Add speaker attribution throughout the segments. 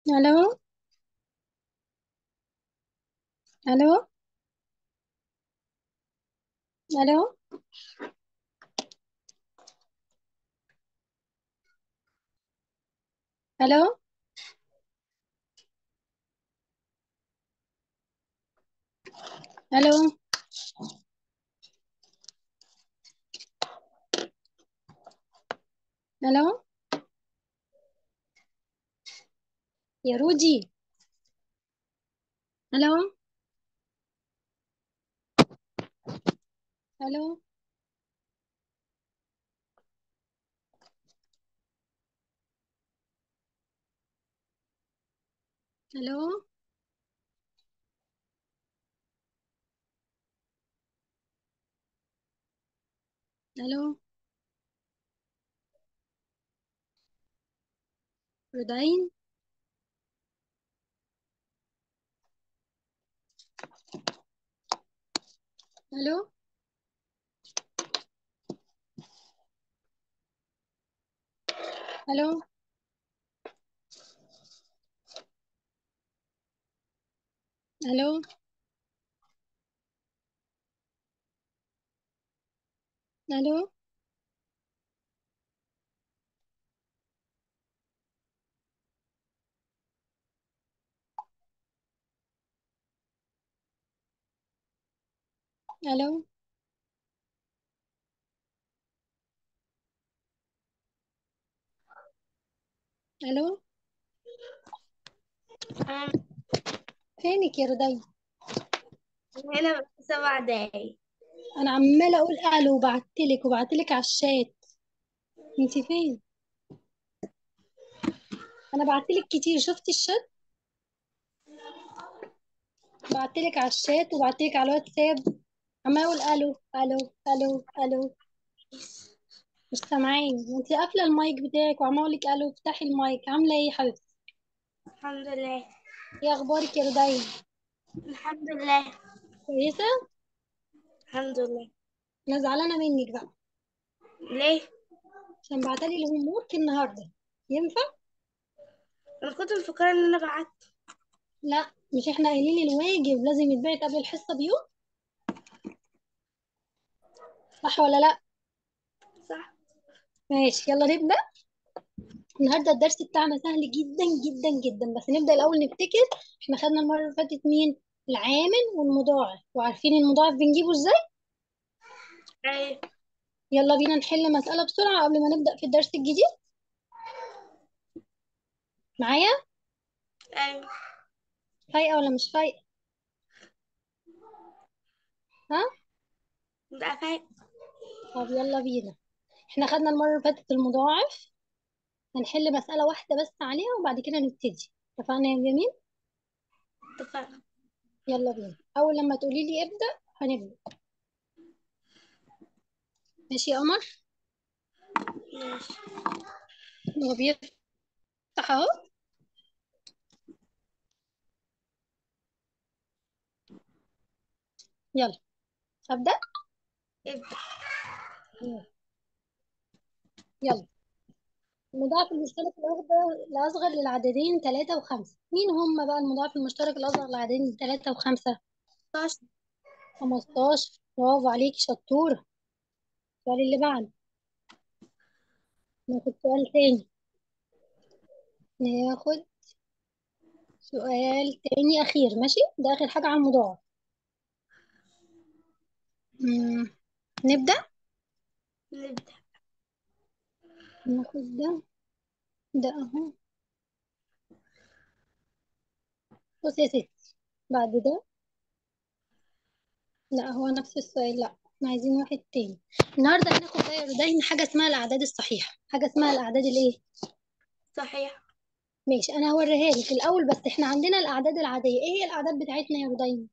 Speaker 1: الو الو الو الو الو الو يا رودي الو الو الو الو رودين الو الو الو الو الو الو
Speaker 2: أنا
Speaker 1: فينك يا رودين
Speaker 2: هنا بقى سبع دقايق
Speaker 1: انا عماله اقول الو وبعتلك وبعتلك على الشات انت فين انا بعتلك كتير شفتي الشات بعتلك على الشات وبعتلك على الواتساب عماله اقول الو الو الو الو مش سامعين انت قافله المايك بتاعك وعماله اقول لك الو افتحي المايك عامله ايه يا حبيبتي
Speaker 2: الحمد لله
Speaker 1: ايه اخبارك يا رودين
Speaker 2: الحمد لله
Speaker 1: كويسه
Speaker 2: الحمد لله
Speaker 1: انا زعلانه منك بقى
Speaker 2: ليه؟
Speaker 1: عشان بعتلي الهوم ورك النهارده ينفع
Speaker 2: أنا كنت مفكرة إن أنا بعت
Speaker 1: لا مش احنا قايلين الواجب لازم يتبعت قبل الحصه بيوم صح ولا لا
Speaker 2: صح
Speaker 1: ماشي يلا نبدا النهارده الدرس بتاعنا سهل جدا جدا جدا بس نبدا الاول نفتكر احنا خدنا المره اللي فاتت مين العامل والمضاعف وعارفين المضاعف بنجيبه ازاي
Speaker 2: أيوة
Speaker 1: يلا بينا نحل مساله بسرعه قبل ما نبدا في الدرس الجديد معايا
Speaker 2: أيوة
Speaker 1: فايقه ولا مش فايقه ها
Speaker 2: ده فاهم
Speaker 1: طب يلا بينا احنا خدنا المره اللي فاتت المضاعف هنحل مساله واحده بس عليها وبعد كده نبتدي اتفقنا يا جميل
Speaker 2: اتفقنا
Speaker 1: يلا بينا اول لما تقولي لي ابدا هنبدا ماشي يا قمر
Speaker 2: ماشي
Speaker 1: هو بيفتح اهو يلا ابدا
Speaker 2: ابدأ
Speaker 1: يلا المضاعف المشترك الأصغر الأصغر للعددين ثلاثة وخمسة مين هم بقى المضاعف المشترك الأصغر للعددين ثلاثة وخمسة
Speaker 2: 16
Speaker 1: خمستاشر برافو عليكي شطورة السؤال اللي بعده ناخد سؤال تاني ناخد سؤال تاني أخير ماشي ده آخر حاجة على المضاعف مم. نبدأ
Speaker 2: نبدأ
Speaker 1: ناخد ده ده أهو بص يا ستي بعد ده لا هو نفس السؤال لا احنا عايزين واحد تاني النهارده هناخد بقى يا رودين حاجة اسمها الأعداد الصحيحة حاجة اسمها الأعداد الإيه
Speaker 2: صحيح
Speaker 1: ماشي انا هوريها لك الاول بس احنا عندنا الاعداد العاديه ايه هي الاعداد بتاعتنا يا رودين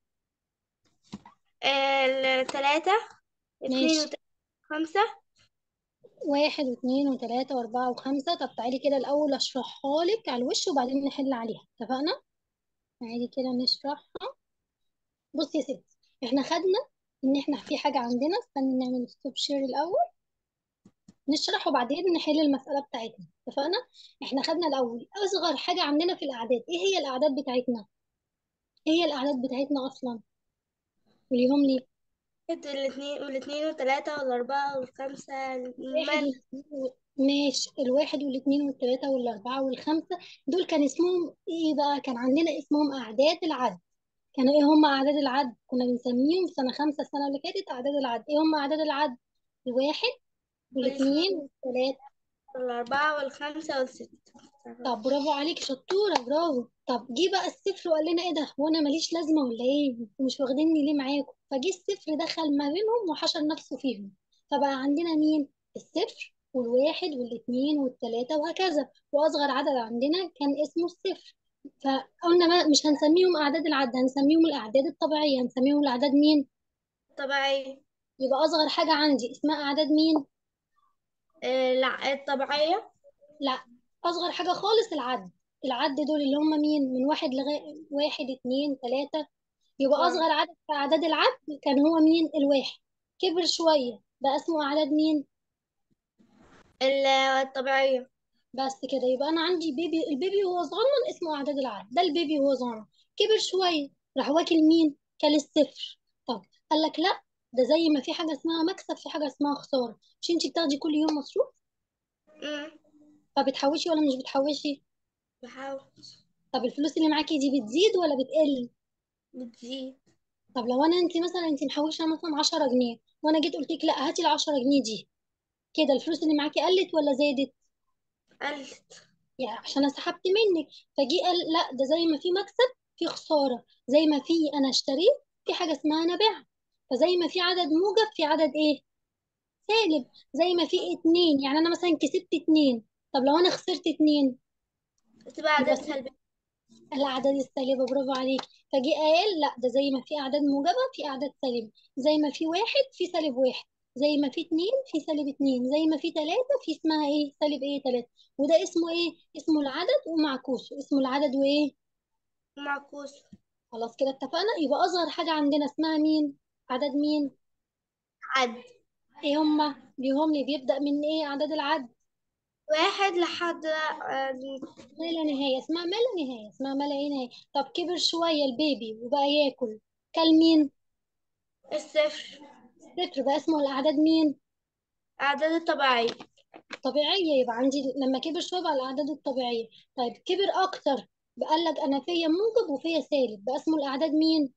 Speaker 2: الثلاثة اتنين
Speaker 1: ماشي
Speaker 2: وتلاتة خمسة
Speaker 1: واحد واثنين وثلاثة وأربعة وخمسة طب تعالي كده الأول أشرحها لك على الوش وبعدين نحل عليها اتفقنا؟ تعالي كده نشرحها بصي يا ستي احنا خدنا إن احنا في حاجة عندنا استني نعمل ستوب شير الأول نشرح وبعدين نحل المسألة بتاعتنا اتفقنا احنا خدنا الأول أصغر حاجة عندنا في الأعداد ايه هي الأعداد بتاعتنا ايه هي الأعداد بتاعتنا أصلا قوليهم لي
Speaker 2: واحد والاثنين والاثنين والثلاثة والأربعة والخمسة
Speaker 1: واحد
Speaker 2: المال
Speaker 1: والاثنين و- ماشي الواحد والاثنين والثلاثة والأربعة والخمسة دول كان اسمهم ايه بقى كان عندنا اسمهم أعداد العد كانوا ايه هم أعداد العد كنا بنسميهم في سنة خمسة السنة اللي فاتت أعداد العد ايه هم أعداد العد الواحد والاثنين والثلاثة
Speaker 2: والأربعة والخمسة والستة
Speaker 1: طب برافو عليكي شطورة برافو طب جه بقى الصفر وقال لنا ايه ده هو انا ماليش لازمة ولا ايه انتوا مش واخديني ليه معاكم فجه الصفر دخل ما بينهم وحشر نفسه فيهم فبقى عندنا مين الصفر والواحد والاثنين والثلاثة وهكذا وأصغر عدد عندنا كان اسمه الصفر فقلنا ما مش هنسميهم أعداد العد هنسميهم الأعداد الطبيعية هنسميهم الأعداد مين
Speaker 2: طبيعية
Speaker 1: يبقى أصغر حاجة عندي اسمها أعداد مين
Speaker 2: آه، لا الطبيعية
Speaker 1: لا أصغر حاجة خالص العد العد دول اللي هم مين من واحد لغاية واحد اتنين تلاتة يبقى
Speaker 2: آه.
Speaker 1: أصغر عدد في أعداد العد كان هو مين الواحد كبر شوية بقى اسمه أعداد مين
Speaker 2: ال- الطبيعية
Speaker 1: بس كده يبقى أنا عندي بيبي البيبي وهو صغنن اسمه أعداد العد ده البيبي وهو صغنن كبر شوية راح واكل مين كل الصفر طب قال لك لا ده زي ما في حاجة اسمها مكسب في حاجة اسمها خسارة مش انتي بتاخدي كل يوم مصروف
Speaker 2: أمم،
Speaker 1: فبتحوشي ولا مش بتحوشي
Speaker 2: بحاول
Speaker 1: طب الفلوس اللي معاكي دي بتزيد ولا بتقل
Speaker 2: بتزيد
Speaker 1: طب لو انا انت مثلا انت محوشه مثلا 10 جنيه وانا جيت قلت لك لا هاتي ال 10 جنيه دي كده الفلوس اللي معاكي قلت ولا زادت
Speaker 2: قلت
Speaker 1: يعني عشان انا سحبت منك فجي قال لا ده زي ما في مكسب في خساره زي ما في انا اشتريت في حاجه اسمها انا بعت فزي ما في عدد موجب في عدد ايه سالب زي ما في اتنين يعني انا مثلا كسبت اتنين طب لو انا خسرت اتنين
Speaker 2: تبقى
Speaker 1: يبقى
Speaker 2: عدد سلبي
Speaker 1: الأعداد السالبة برافو عليك فجي قال لا ده زي ما في أعداد موجبة في أعداد سالبة زي ما في واحد في سالب واحد زي ما في اتنين في سالب اتنين زي ما في تلاتة في اسمها ايه سالب ايه تلاتة وده اسمه ايه اسمه العدد ومعكوسه اسمه العدد وايه
Speaker 2: معكوس
Speaker 1: خلاص كده اتفقنا يبقى أصغر حاجة عندنا اسمها مين عدد مين
Speaker 2: عد
Speaker 1: ايه هما ليهم لي بيبدأ من ايه عدد العد
Speaker 2: واحد لحد آه،
Speaker 1: ما لا نهاية اسمها ما لا نهاية اسمها ما لا نهاية طب كبر شوية البيبي وبقى ياكل كل مين
Speaker 2: الصفر
Speaker 1: صفر بقى اسمه الأعداد مين
Speaker 2: أعداد الطبيعية
Speaker 1: طبيعية يبقى عندي لما كبر شوية بقى الأعداد الطبيعية طيب كبر أكتر بقى لك أنا فيا موجب وفيا سالب بقى اسمه الأعداد مين؟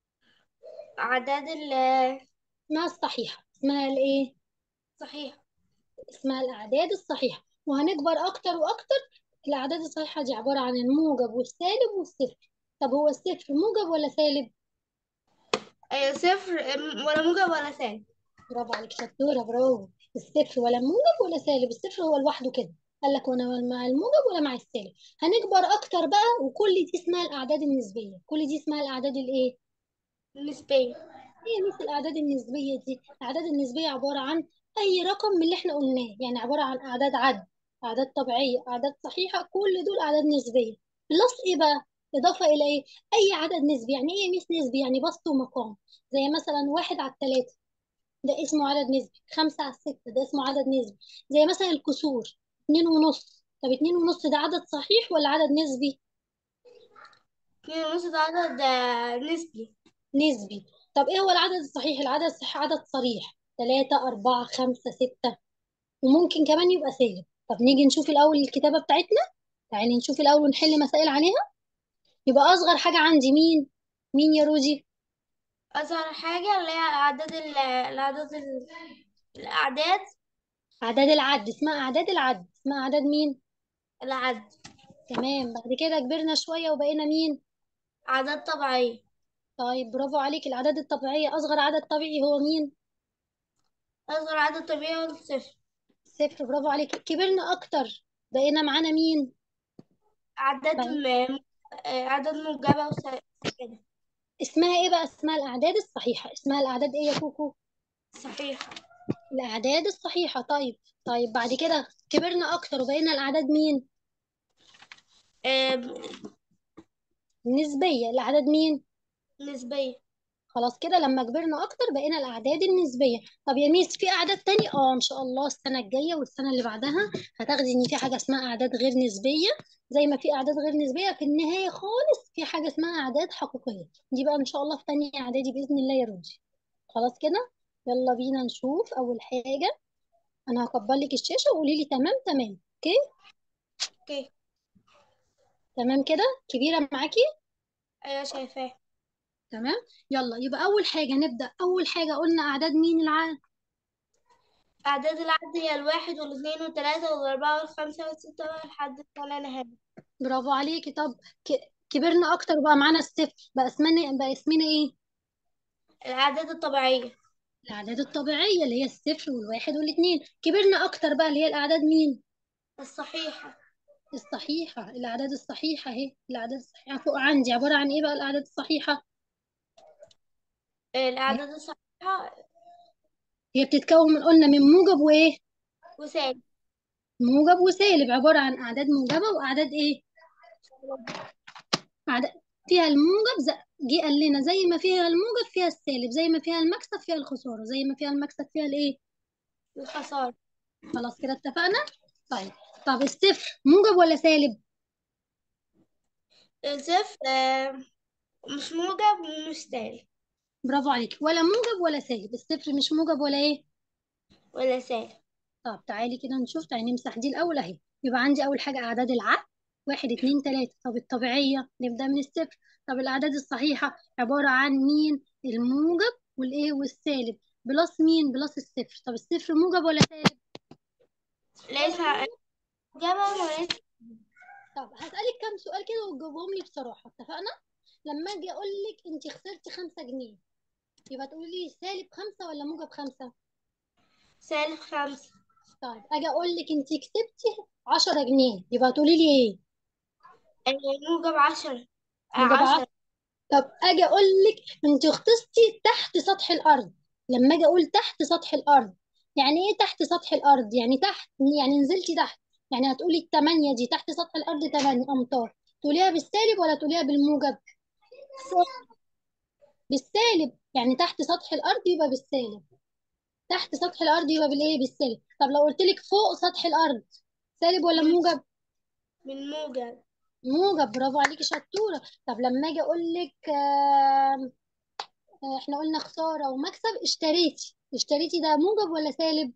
Speaker 2: أعداد ال-
Speaker 1: اسمها الصحيحة اسمها الإيه؟
Speaker 2: صحيح
Speaker 1: اسمها الأعداد الصحيحة وهنكبر أكتر وأكتر الأعداد الصحيحة دي عبارة عن الموجب والسالب والصفر طب هو الصفر موجب ولا سالب؟
Speaker 2: أيوة صفر أم، ولا موجب ولا سالب
Speaker 1: برافو عليك شطورة برافو الصفر ولا موجب ولا سالب الصفر هو لوحده كده قال لك وانا ولا مع الموجب ولا مع السالب هنكبر اكتر بقى وكل دي اسمها الاعداد النسبيه كل دي اسمها الاعداد الايه
Speaker 2: نسبية
Speaker 1: هي مثل الأعداد النسبية دي الأعداد النسبية عبارة عن أي رقم من اللي احنا قلناه يعني عبارة عن أعداد عد أعداد طبيعية أعداد صحيحة كل دول أعداد نسبية بلس إيه بقى؟ إضافة إلى إيه؟ أي عدد نسبي يعني إيه مش نسبي؟ يعني بسط ومقام زي مثلا واحد على التلاتة ده اسمه عدد نسبي خمسة على الستة ده اسمه عدد نسبي زي مثلا الكسور اتنين ونص طب اتنين ونص ده عدد صحيح ولا عدد نسبي؟
Speaker 2: اتنين ونص ده عدد آه، نسبي
Speaker 1: نسبي طب ايه هو العدد الصحيح العدد الصحيح عدد صريح ثلاثة أربعة خمسة ستة وممكن كمان يبقى سالب طب نيجي نشوف الأول الكتابة بتاعتنا تعالي نشوف الأول ونحل مسائل عليها يبقى أصغر حاجة عندي مين مين يا روجي
Speaker 2: أصغر حاجة اللي هي أعداد ال- الأعداد ال- الأعداد
Speaker 1: أعداد العد اسمها أعداد العد اسمها أعداد مين
Speaker 2: العد
Speaker 1: تمام بعد كده كبرنا شوية وبقينا مين
Speaker 2: أعداد طبيعية
Speaker 1: طيب برافو عليك الأعداد الطبيعية أصغر عدد طبيعي هو مين
Speaker 2: أصغر عدد طبيعي هو الصفر
Speaker 1: صفر برافو عليك كبرنا أكتر بقينا معانا مين
Speaker 2: أعداد
Speaker 1: بقى.
Speaker 2: م- آه، أعداد موجبة وس- كده
Speaker 1: اسمها إيه بقى اسمها الأعداد الصحيحة اسمها الأعداد إيه يا كوكو
Speaker 2: صحيح
Speaker 1: الأعداد الصحيحة طيب طيب بعد كده كبرنا أكتر وبقينا الأعداد مين؟
Speaker 2: آه،
Speaker 1: النسبية الأعداد مين؟
Speaker 2: نسبية
Speaker 1: خلاص كده لما كبرنا اكتر بقينا الاعداد النسبيه طب يا ميس في اعداد تانية اه ان شاء الله السنه الجايه والسنه اللي بعدها هتاخدي ان في حاجه اسمها اعداد غير نسبيه زي ما في اعداد غير نسبيه في النهايه خالص في حاجه اسمها اعداد حقيقيه دي بقى ان شاء الله في تانية اعدادي باذن الله يا روجي خلاص كده يلا بينا نشوف اول حاجه انا هكبر لك الشاشه وقولي لي تمام تمام اوكي
Speaker 2: اوكي
Speaker 1: تمام كده كبيره معاكي
Speaker 2: ايوه شايفاه
Speaker 1: تمام يلا يبقى اول حاجه نبدا اول حاجه قلنا اعداد مين العدد
Speaker 2: اعداد العد هي الواحد والاثنين والثلاثة والاربعة والخمسة والستة لحد ولا نهاية
Speaker 1: برافو عليكي طب ك- كبرنا اكتر بقى معانا الصفر بقى اسمنا بقى اسمنا ايه
Speaker 2: الاعداد الطبيعية
Speaker 1: الاعداد الطبيعيه اللي هي الصفر والواحد والاثنين كبرنا اكتر بقى اللي هي الاعداد مين
Speaker 2: الصحيحة
Speaker 1: الصحيحه الاعداد الصحيحه اهي الاعداد الصحيحه فوق عندي عباره عن ايه بقى الاعداد الصحيحه
Speaker 2: الاعداد الصحيحة
Speaker 1: هي بتتكون من قلنا من موجب وايه
Speaker 2: وسالب
Speaker 1: موجب وسالب عباره عن اعداد موجبه واعداد ايه أعداد فيها الموجب ز- جه قال لنا زي ما فيها الموجب فيها السالب زي ما فيها المكسب فيها الخساره زي ما فيها المكسب فيها الايه
Speaker 2: الخسارة
Speaker 1: خلاص كده اتفقنا طيب طب الصفر موجب ولا سالب
Speaker 2: الصفر آه، مش موجب ومش سالب
Speaker 1: برافو عليك ولا موجب ولا سالب الصفر مش موجب ولا ايه
Speaker 2: ولا سالب
Speaker 1: طب تعالي كده نشوف تعالي نمسح دي الاول اهي يبقى عندي اول حاجه اعداد العدد واحد اتنين تلاته طب الطبيعيه نبدا من الصفر طب الاعداد الصحيحه عباره عن مين الموجب والايه والسالب بلس مين بلس الصفر طب الصفر موجب ولا سالب
Speaker 2: ليس موجبة وليس
Speaker 1: طب هسألك كام سؤال كده وتجاوبهم لي بصراحة اتفقنا؟ لما اجي اقول لك انت خسرتي خمسة جنيه يبقى تقولي لي سالب خمسة ولا موجب خمسة؟
Speaker 2: سالب خمسة
Speaker 1: طيب اجي اقول لك انت كسبتي عشرة جنيه يبقى تقولي لي ايه؟
Speaker 2: آه، موجب عشرة آه،
Speaker 1: موجب
Speaker 2: عشرة
Speaker 1: عشرة طب اجي اقول لك انت غطستي تحت سطح الارض لما اجي اقول تحت سطح الارض يعني ايه تحت سطح الارض؟ يعني تحت يعني نزلتي تحت يعني هتقولي التمانية دي تحت سطح الارض تمانية امتار تقوليها بالسالب ولا تقوليها بالموجب؟ بالسالب يعني تحت سطح الارض يبقى بالسالب تحت سطح الارض يبقى بالايه بالسالب طب لو قلت لك فوق سطح الارض سالب ولا
Speaker 2: من
Speaker 1: موجب
Speaker 2: من موجب
Speaker 1: موجب برافو عليكي شطوره طب لما اجي اقول لك آه احنا قلنا خساره ومكسب اشتريتي اشتريتي ده موجب ولا سالب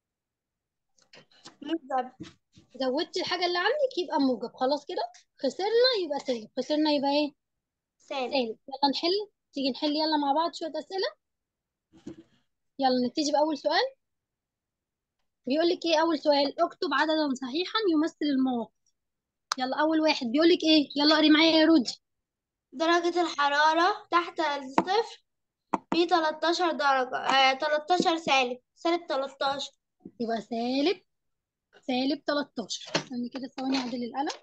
Speaker 2: موجب
Speaker 1: زودتي الحاجه اللي عندك يبقى موجب خلاص كده خسرنا يبقى سالب خسرنا يبقى ايه
Speaker 2: سالب
Speaker 1: سالب يلا نحل تيجي نحل يلا مع بعض شويه اسئله يلا نبتدي باول سؤال بيقول لك ايه اول سؤال اكتب عددا صحيحا يمثل المواقف يلا اول واحد بيقول لك ايه يلا قري معايا يا رودي
Speaker 2: درجة الحرارة تحت الصفر في 13 درجة آه 13 سالب سالب 13
Speaker 1: يبقى سالب سالب 13 استني كده ثواني اعدل القلم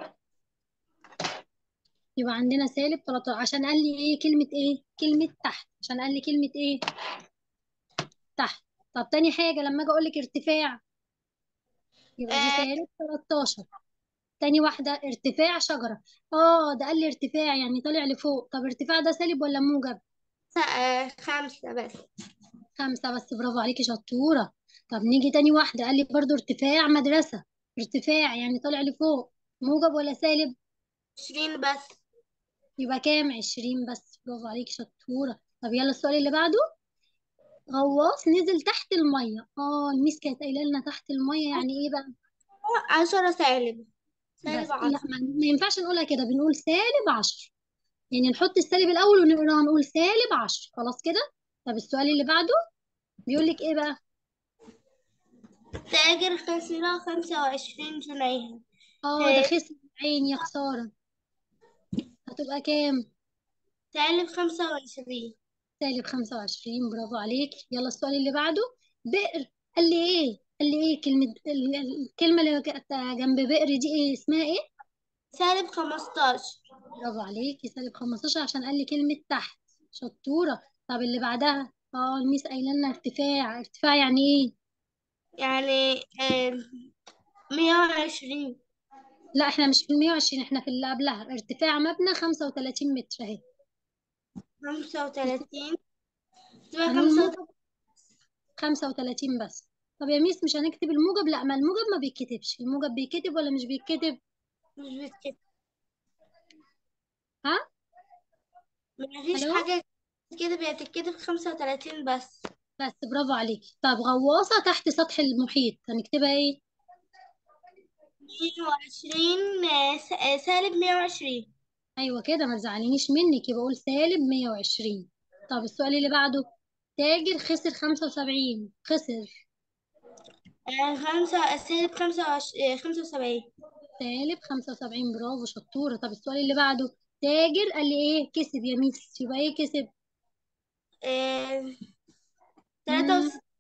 Speaker 1: يبقى عندنا سالب 13 عشان قال لي ايه كلمة ايه كلمة تحت عشان قال لي كلمة ايه تحت طب تاني حاجة لما اجي اقول لك ارتفاع يبقى دي
Speaker 2: آه
Speaker 1: سالب 13 تاني واحدة ارتفاع شجرة اه ده قال لي ارتفاع يعني طالع لفوق طب ارتفاع ده سالب ولا موجب
Speaker 2: س- آه خمسة بس
Speaker 1: خمسة بس برافو عليكي شطورة طب نيجي تاني واحدة قال لي برضو ارتفاع مدرسة ارتفاع يعني طالع لفوق موجب ولا سالب
Speaker 2: 20 بس
Speaker 1: يبقى كام عشرين بس برافو عليكي شطورة طب يلا السؤال اللي بعده غواص نزل تحت المية اه الميس كانت قايلة لنا تحت المية يعني ايه بقى
Speaker 2: 10 سالب
Speaker 1: بس
Speaker 2: سالب
Speaker 1: لا
Speaker 2: 10
Speaker 1: ما, ما ينفعش نقولها كده بنقول سالب عشر يعني نحط السالب الأول ونقراها نقول سالب عشر خلاص كده طب السؤال اللي بعده بيقول لك ايه بقى
Speaker 2: تاجر خسر 25 جنيه
Speaker 1: اه ده
Speaker 2: آه،
Speaker 1: خسر عين يا خسارة هتبقى كام
Speaker 2: سالب 25
Speaker 1: سالب 25 برافو عليك يلا السؤال اللي بعده بئر قال لي ايه قال لي ايه كلمة ال- ال- الكلمة اللي كانت جنب بئر دي ايه اسمها ايه
Speaker 2: سالب 15
Speaker 1: برافو عليكي سالب 15 عشان قال لي كلمة تحت شطورة طب اللي بعدها اه الميس قايله لنا ارتفاع ارتفاع يعني ايه
Speaker 2: يعني آه، 120
Speaker 1: لا احنا مش في ال 120 احنا في اللي قبلها ارتفاع مبنى 35 متر اهي
Speaker 2: خمسة وتلاتين تبقى
Speaker 1: هنقول
Speaker 2: خمسة
Speaker 1: موجب 35 بس طب يا ميس مش هنكتب الموجب لا ما الموجب ما بيتكتبش الموجب بيتكتب ولا مش بيتكتب
Speaker 2: مش بتكتب
Speaker 1: ها
Speaker 2: مفيش
Speaker 1: الو
Speaker 2: حاجة كده بتتكتب خمسة وتلاتين بس
Speaker 1: بس برافو عليكي طب غواصة تحت سطح المحيط هنكتبها ايه
Speaker 2: مية وعشرين سالب مية وعشرين
Speaker 1: ايوه كده ما تزعلينيش منك يبقى اقول سالب 120 طب السؤال اللي بعده تاجر خسر 75 خسر
Speaker 2: آه، خمسة سالب خمسة وعشرين خمسة وسبعين
Speaker 1: سالب 75 برافو شطورة طب السؤال اللي بعده تاجر قال لي ايه كسب يا ميس يبقى ايه كسب
Speaker 2: تلاتة
Speaker 1: مم.
Speaker 2: وستين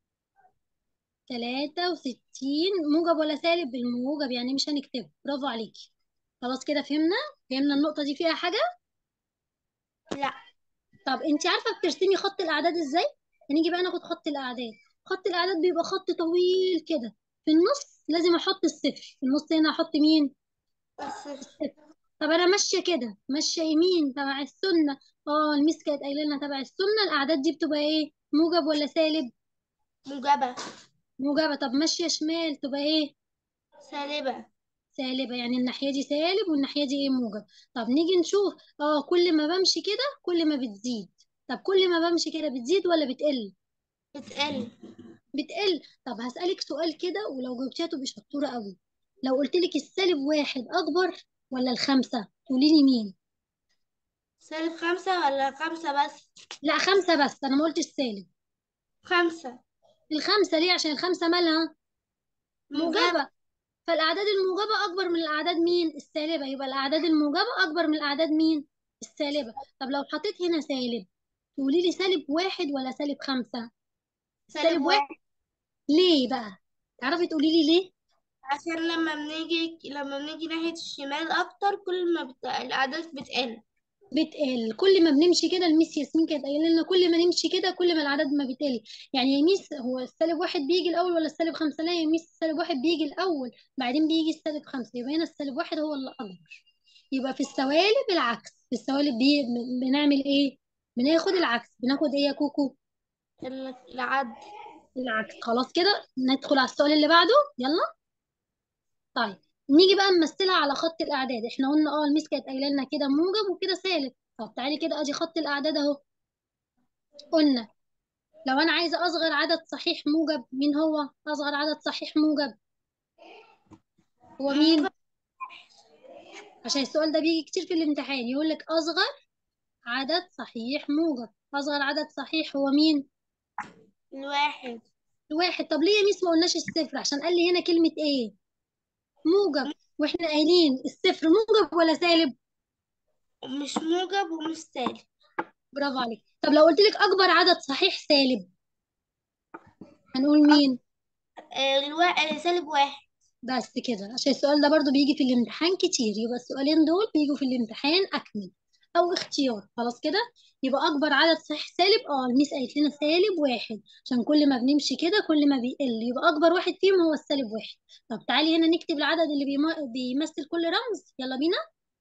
Speaker 1: 63 موجب ولا سالب بالموجب يعني مش هنكتبه برافو عليكي خلاص كده فهمنا فهمنا النقطة دي فيها حاجة
Speaker 2: لا
Speaker 1: طب انت عارفة بترسمي خط الأعداد ازاي هنيجي بقى ناخد خط الأعداد خط الأعداد بيبقى خط طويل كده في النص لازم أحط الصفر في النص هنا أحط مين
Speaker 2: بس
Speaker 1: الصفر طب أنا ماشية كده ماشية يمين تبع السنة اه الميس كانت قايلة لنا تبع السنة الأعداد دي بتبقى ايه موجب ولا سالب
Speaker 2: موجبة
Speaker 1: موجبة طب ماشية شمال تبقى ايه
Speaker 2: سالبة
Speaker 1: سالبة يعني الناحية دي سالب والناحية دي ايه موجب طب نيجي نشوف اه كل ما بمشي كده كل ما بتزيد طب كل ما بمشي كده بتزيد ولا بتقل
Speaker 2: بتقل
Speaker 1: بتقل طب هسألك سؤال كده ولو جاوبتيها تبقي شطورة قوي لو قلت لك السالب واحد أكبر ولا الخمسة تقولي لي مين
Speaker 2: سالب خمسة ولا خمسة بس
Speaker 1: لا خمسة بس أنا ما قلتش السالب
Speaker 2: خمسة
Speaker 1: الخمسة ليه عشان الخمسة مالها
Speaker 2: موجبة
Speaker 1: موجبة فالأعداد الموجبة أكبر من الأعداد مين السالبة يبقى الأعداد الموجبة أكبر من الأعداد مين السالبة طب لو حطيت هنا سالب تقولي لي سالب واحد ولا سالب خمسة
Speaker 2: سالب
Speaker 1: سالب واحد
Speaker 2: واحد
Speaker 1: ليه بقى تعرفي تقولي لي ليه
Speaker 2: عشان لما بنيجي لما بنيجي ناحية الشمال أكتر كل ما بت... الأعداد بتقل
Speaker 1: بتقل كل ما بنمشي كده الميس ياسمين كانت قايله لنا كل ما نمشي كده كل ما العدد ما بتقل يعني يا ميس هو السالب واحد بيجي الاول ولا السالب خمسه لا يا ميس السالب واحد بيجي الاول بعدين بيجي السالب خمسه يبقى هنا السالب واحد هو اللي اكبر يبقى في السوالب العكس في السوالب بي... بنعمل ايه بناخد العكس بناخد ايه يا كوكو
Speaker 2: ال- العد
Speaker 1: العكس خلاص كده ندخل على السؤال اللي بعده يلا طيب نيجي بقى نمثلها على خط الاعداد احنا قلنا اه الميس كانت قايله لنا كده موجب وكده سالب طب تعالي كده ادي خط الاعداد اهو قلنا لو انا عايزه اصغر عدد صحيح موجب مين هو اصغر عدد صحيح موجب هو مين
Speaker 2: موجب
Speaker 1: عشان السؤال ده بيجي كتير في الامتحان يقول لك اصغر عدد صحيح موجب اصغر عدد صحيح هو مين
Speaker 2: الواحد
Speaker 1: الواحد طب ليه يا ميس ما قلناش الصفر عشان قال لي هنا كلمه ايه موجب واحنا قايلين الصفر موجب ولا سالب
Speaker 2: مش موجب ومش سالب
Speaker 1: برافو عليك طب لو قلت لك اكبر عدد صحيح سالب هنقول مين
Speaker 2: آه، الوا... آه، سالب واحد
Speaker 1: بس كده عشان السؤال ده برضو بيجي في الامتحان كتير يبقى السؤالين دول بيجوا في الامتحان أكمل أو اختيار خلاص كده يبقى أكبر عدد صحيح سالب اه الميس قالت لنا سالب واحد عشان كل ما بنمشي كده كل ما بيقل يبقى أكبر واحد فيهم هو السالب واحد طب تعالي هنا نكتب العدد اللي بيم- بيمثل كل رمز يلا بينا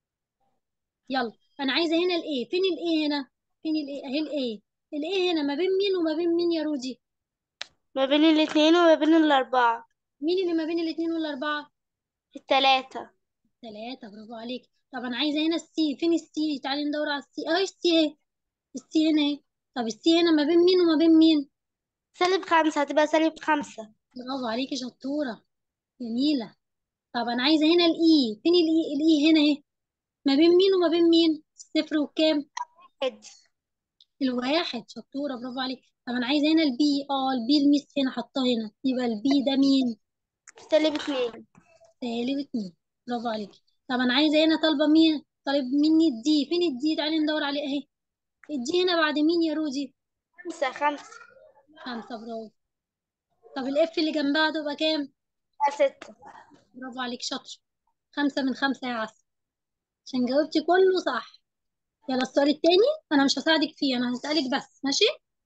Speaker 1: يلا أنا عايزة هنا الإيه فين الإيه هنا فين الإيه أهي الإيه الإيه هنا ما بين مين وما بين مين يا رودي
Speaker 2: ما بين الاتنين وما بين الأربعة
Speaker 1: مين اللي ما بين الاتنين والأربعة
Speaker 2: التلاتة
Speaker 1: ثلاثة برافو عليك طب أنا عايزة هنا السي فين السي تعالي ندور على السي أهي السي اهي السي هنا اهي طب السي هنا ما بين مين وما بين مين
Speaker 2: سالب خمسة هتبقى سالب خمسة
Speaker 1: برافو عليكي شطورة جميلة طب أنا عايزة هنا الإي فين الإي الإي هنا اهي ما بين مين وما بين مين الصفر والكام
Speaker 2: واحد
Speaker 1: الواحد شطورة برافو عليك طب أنا عايزة هنا البي اه البي الميس هنا حطاه هنا يبقى البي ده مين
Speaker 2: سالب اتنين
Speaker 1: سالب اتنين برافو عليكي طب أنا عايزة هنا طالبة مين طالب مني الدي فين الدي تعالي ندور عليه اهي الدي هنا بعد مين يا رودي
Speaker 2: خمسة خمسة
Speaker 1: خمسة برافو طب الاف اللي جنبها تبقى كام
Speaker 2: ستة
Speaker 1: برافو عليك شاطر خمسة من خمسة يا عسل عشان جاوبتي كله صح يلا السؤال التاني انا مش هساعدك فيه انا هسألك بس ماشي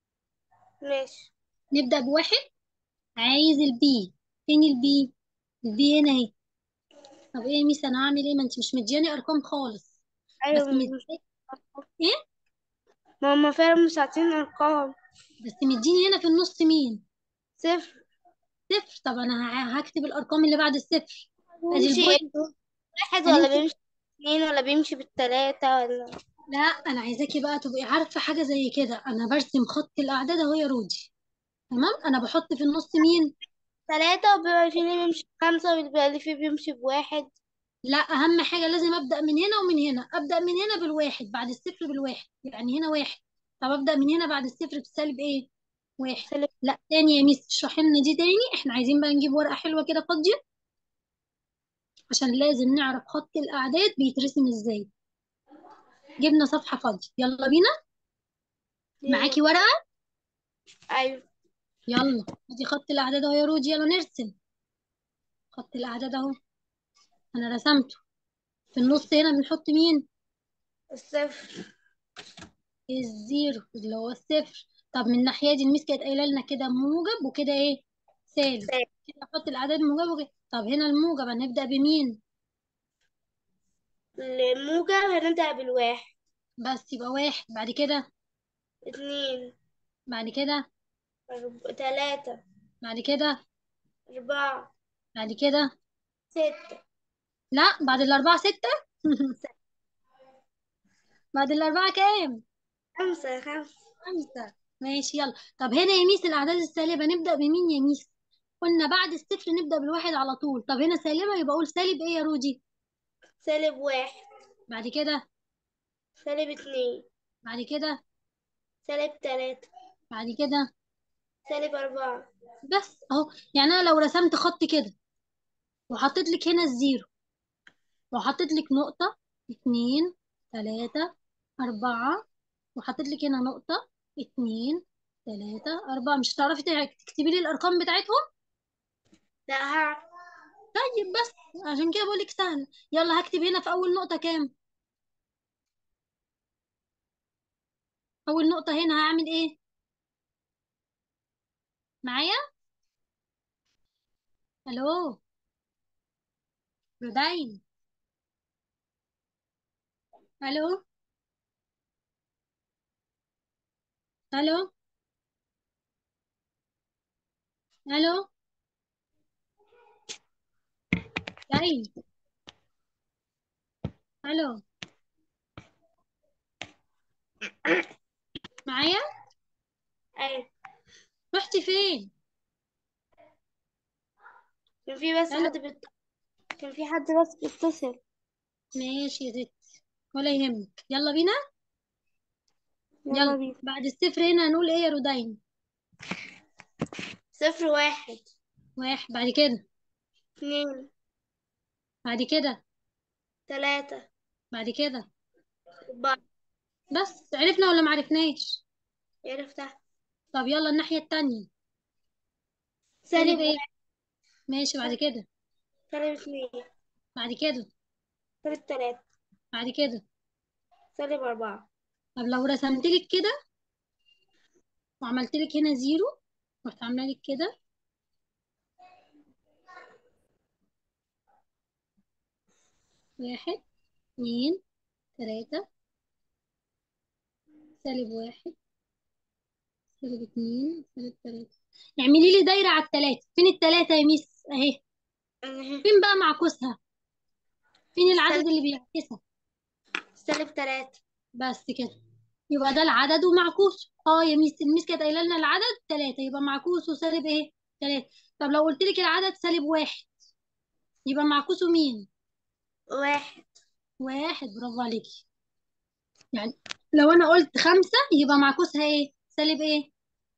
Speaker 2: ماشي
Speaker 1: نبدأ بواحد عايز البي فين البي البي هنا اهي طب ايه يا ميس انا هعمل ايه ما انت مش مدياني ارقام خالص بس
Speaker 2: أيوة
Speaker 1: مدياني ايه
Speaker 2: ما هما فعلا مش عاطين أرقام
Speaker 1: بس مديني هنا في النص مين
Speaker 2: صفر
Speaker 1: صفر طب انا ه- هكتب الارقام اللي بعد الصفر ادي
Speaker 2: بيمشي
Speaker 1: البوينت
Speaker 2: واحد ولا
Speaker 1: هنمسك
Speaker 2: بيمشي اتنين ولا بيمشي بالتلاتة ولا
Speaker 1: لا انا عايزاكي بقى تبقي عارفه حاجه زي كده انا برسم خط الاعداد اهو يا رودي تمام انا بحط في النص مين
Speaker 2: تلاتة وبيبقى في اللي بيمشي بخمسة واللي اللي فيه بيمشي بواحد
Speaker 1: لا اهم حاجه لازم ابدا من هنا ومن هنا ابدا من هنا بالواحد بعد الصفر بالواحد يعني هنا واحد طب ابدا من هنا بعد الصفر بالسالب ايه واحد
Speaker 2: سالب
Speaker 1: لا تاني يا ميس اشرحي لنا دي تاني احنا عايزين بقى نجيب ورقه حلوه كده فاضيه عشان لازم نعرف خط الاعداد بيترسم ازاي جبنا صفحه فاضيه يلا بينا معاكي ورقه
Speaker 2: أيوة
Speaker 1: يلا ادي خط الاعداد اهو يا رودي يلا نرسم خط الاعداد اهو انا رسمته في النص هنا بنحط مين
Speaker 2: الصفر
Speaker 1: الزيرو اللي هو الصفر طب من الناحيه دي الميس كانت قايله لنا كده موجب وكده ايه سالب
Speaker 2: سالب
Speaker 1: كده احط الاعداد موجب وكده طب هنا الموجب هنبدا بمين
Speaker 2: الموجب هنبدأ بالواحد
Speaker 1: بس يبقى واحد بعد كده
Speaker 2: اتنين
Speaker 1: بعد كده
Speaker 2: أرب... تلاتة
Speaker 1: بعد كده
Speaker 2: أربعة
Speaker 1: بعد كده
Speaker 2: ستة
Speaker 1: لا بعد الاربعه سته بعد الاربعه كام
Speaker 2: خمسة خمسة
Speaker 1: خمسه ماشي يلا طب هنا يا ميس الاعداد السالبه نبدا بمين يا ميس قلنا بعد الصفر نبدا بالواحد على طول طب هنا سالبه يبقى اقول سالب ايه يا رودي
Speaker 2: سالب واحد
Speaker 1: بعد كده
Speaker 2: سالب اتنين
Speaker 1: بعد كده
Speaker 2: سالب تلاتة
Speaker 1: بعد كده
Speaker 2: سالب أربعة
Speaker 1: بس اهو يعني انا لو رسمت خط كده وحطيت لك هنا الزيرو وحطيت لك نقطة اتنين تلاتة أربعة وحطيت لك هنا نقطة اتنين تلاتة أربعة مش هتعرفي تع- تكتبي لي الأرقام بتاعتهم
Speaker 2: لا هعرف
Speaker 1: طيب بس عشان كده بقولك سهل يلا هكتب هنا في أول نقطة كام أول نقطة هنا هعمل إيه معايا ألو رودين ألو ألو ألو رودين ألو معايا
Speaker 2: أيوة
Speaker 1: رحتي فين
Speaker 2: كان في بس
Speaker 1: ألو
Speaker 2: حد بت... كان في حد بس بيتصل
Speaker 1: ماشي يا ستي ولا يهمك يلا بينا
Speaker 2: يلا
Speaker 1: يلا
Speaker 2: بينا
Speaker 1: بعد الصفر هنا هنقول ايه يا رودين
Speaker 2: صفر واحد
Speaker 1: واحد بعد كده
Speaker 2: اتنين
Speaker 1: بعد كده
Speaker 2: تلاتة
Speaker 1: بعد كده
Speaker 2: أربعة
Speaker 1: بس عرفنا ولا معرفناش
Speaker 2: عرفتها
Speaker 1: طب يلا الناحية التانية
Speaker 2: سالب
Speaker 1: سالب ايه
Speaker 2: واحد
Speaker 1: ماشي بعد كده
Speaker 2: سالب اتنين
Speaker 1: بعد كده
Speaker 2: سالب تلاتة
Speaker 1: بعد كده
Speaker 2: سالب أربعة
Speaker 1: طب لو رسمت لك كده وعملت لك هنا زيرو رحت عامله لك كده واحد اتنين تلاتة سالب واحد سالب اتنين سالب تلاتة اعملي لي دايرة على التلاتة فين التلاتة يا ميس اهي
Speaker 2: أه.
Speaker 1: فين بقى معكوسها فين العدد
Speaker 2: سالب
Speaker 1: اللي بيعكسها
Speaker 2: سالب تلاتة
Speaker 1: بس كده يبقى ده العدد ومعكوس اه يا ميس الميس كانت قايله لنا العدد ثلاثة يبقى معكوس وسالب ايه ثلاثة طب لو قلت لك العدد سالب واحد يبقى معكوسه مين
Speaker 2: واحد
Speaker 1: واحد برافو عليكي يعني لو انا قلت خمسة يبقى معكوسها ايه سالب ايه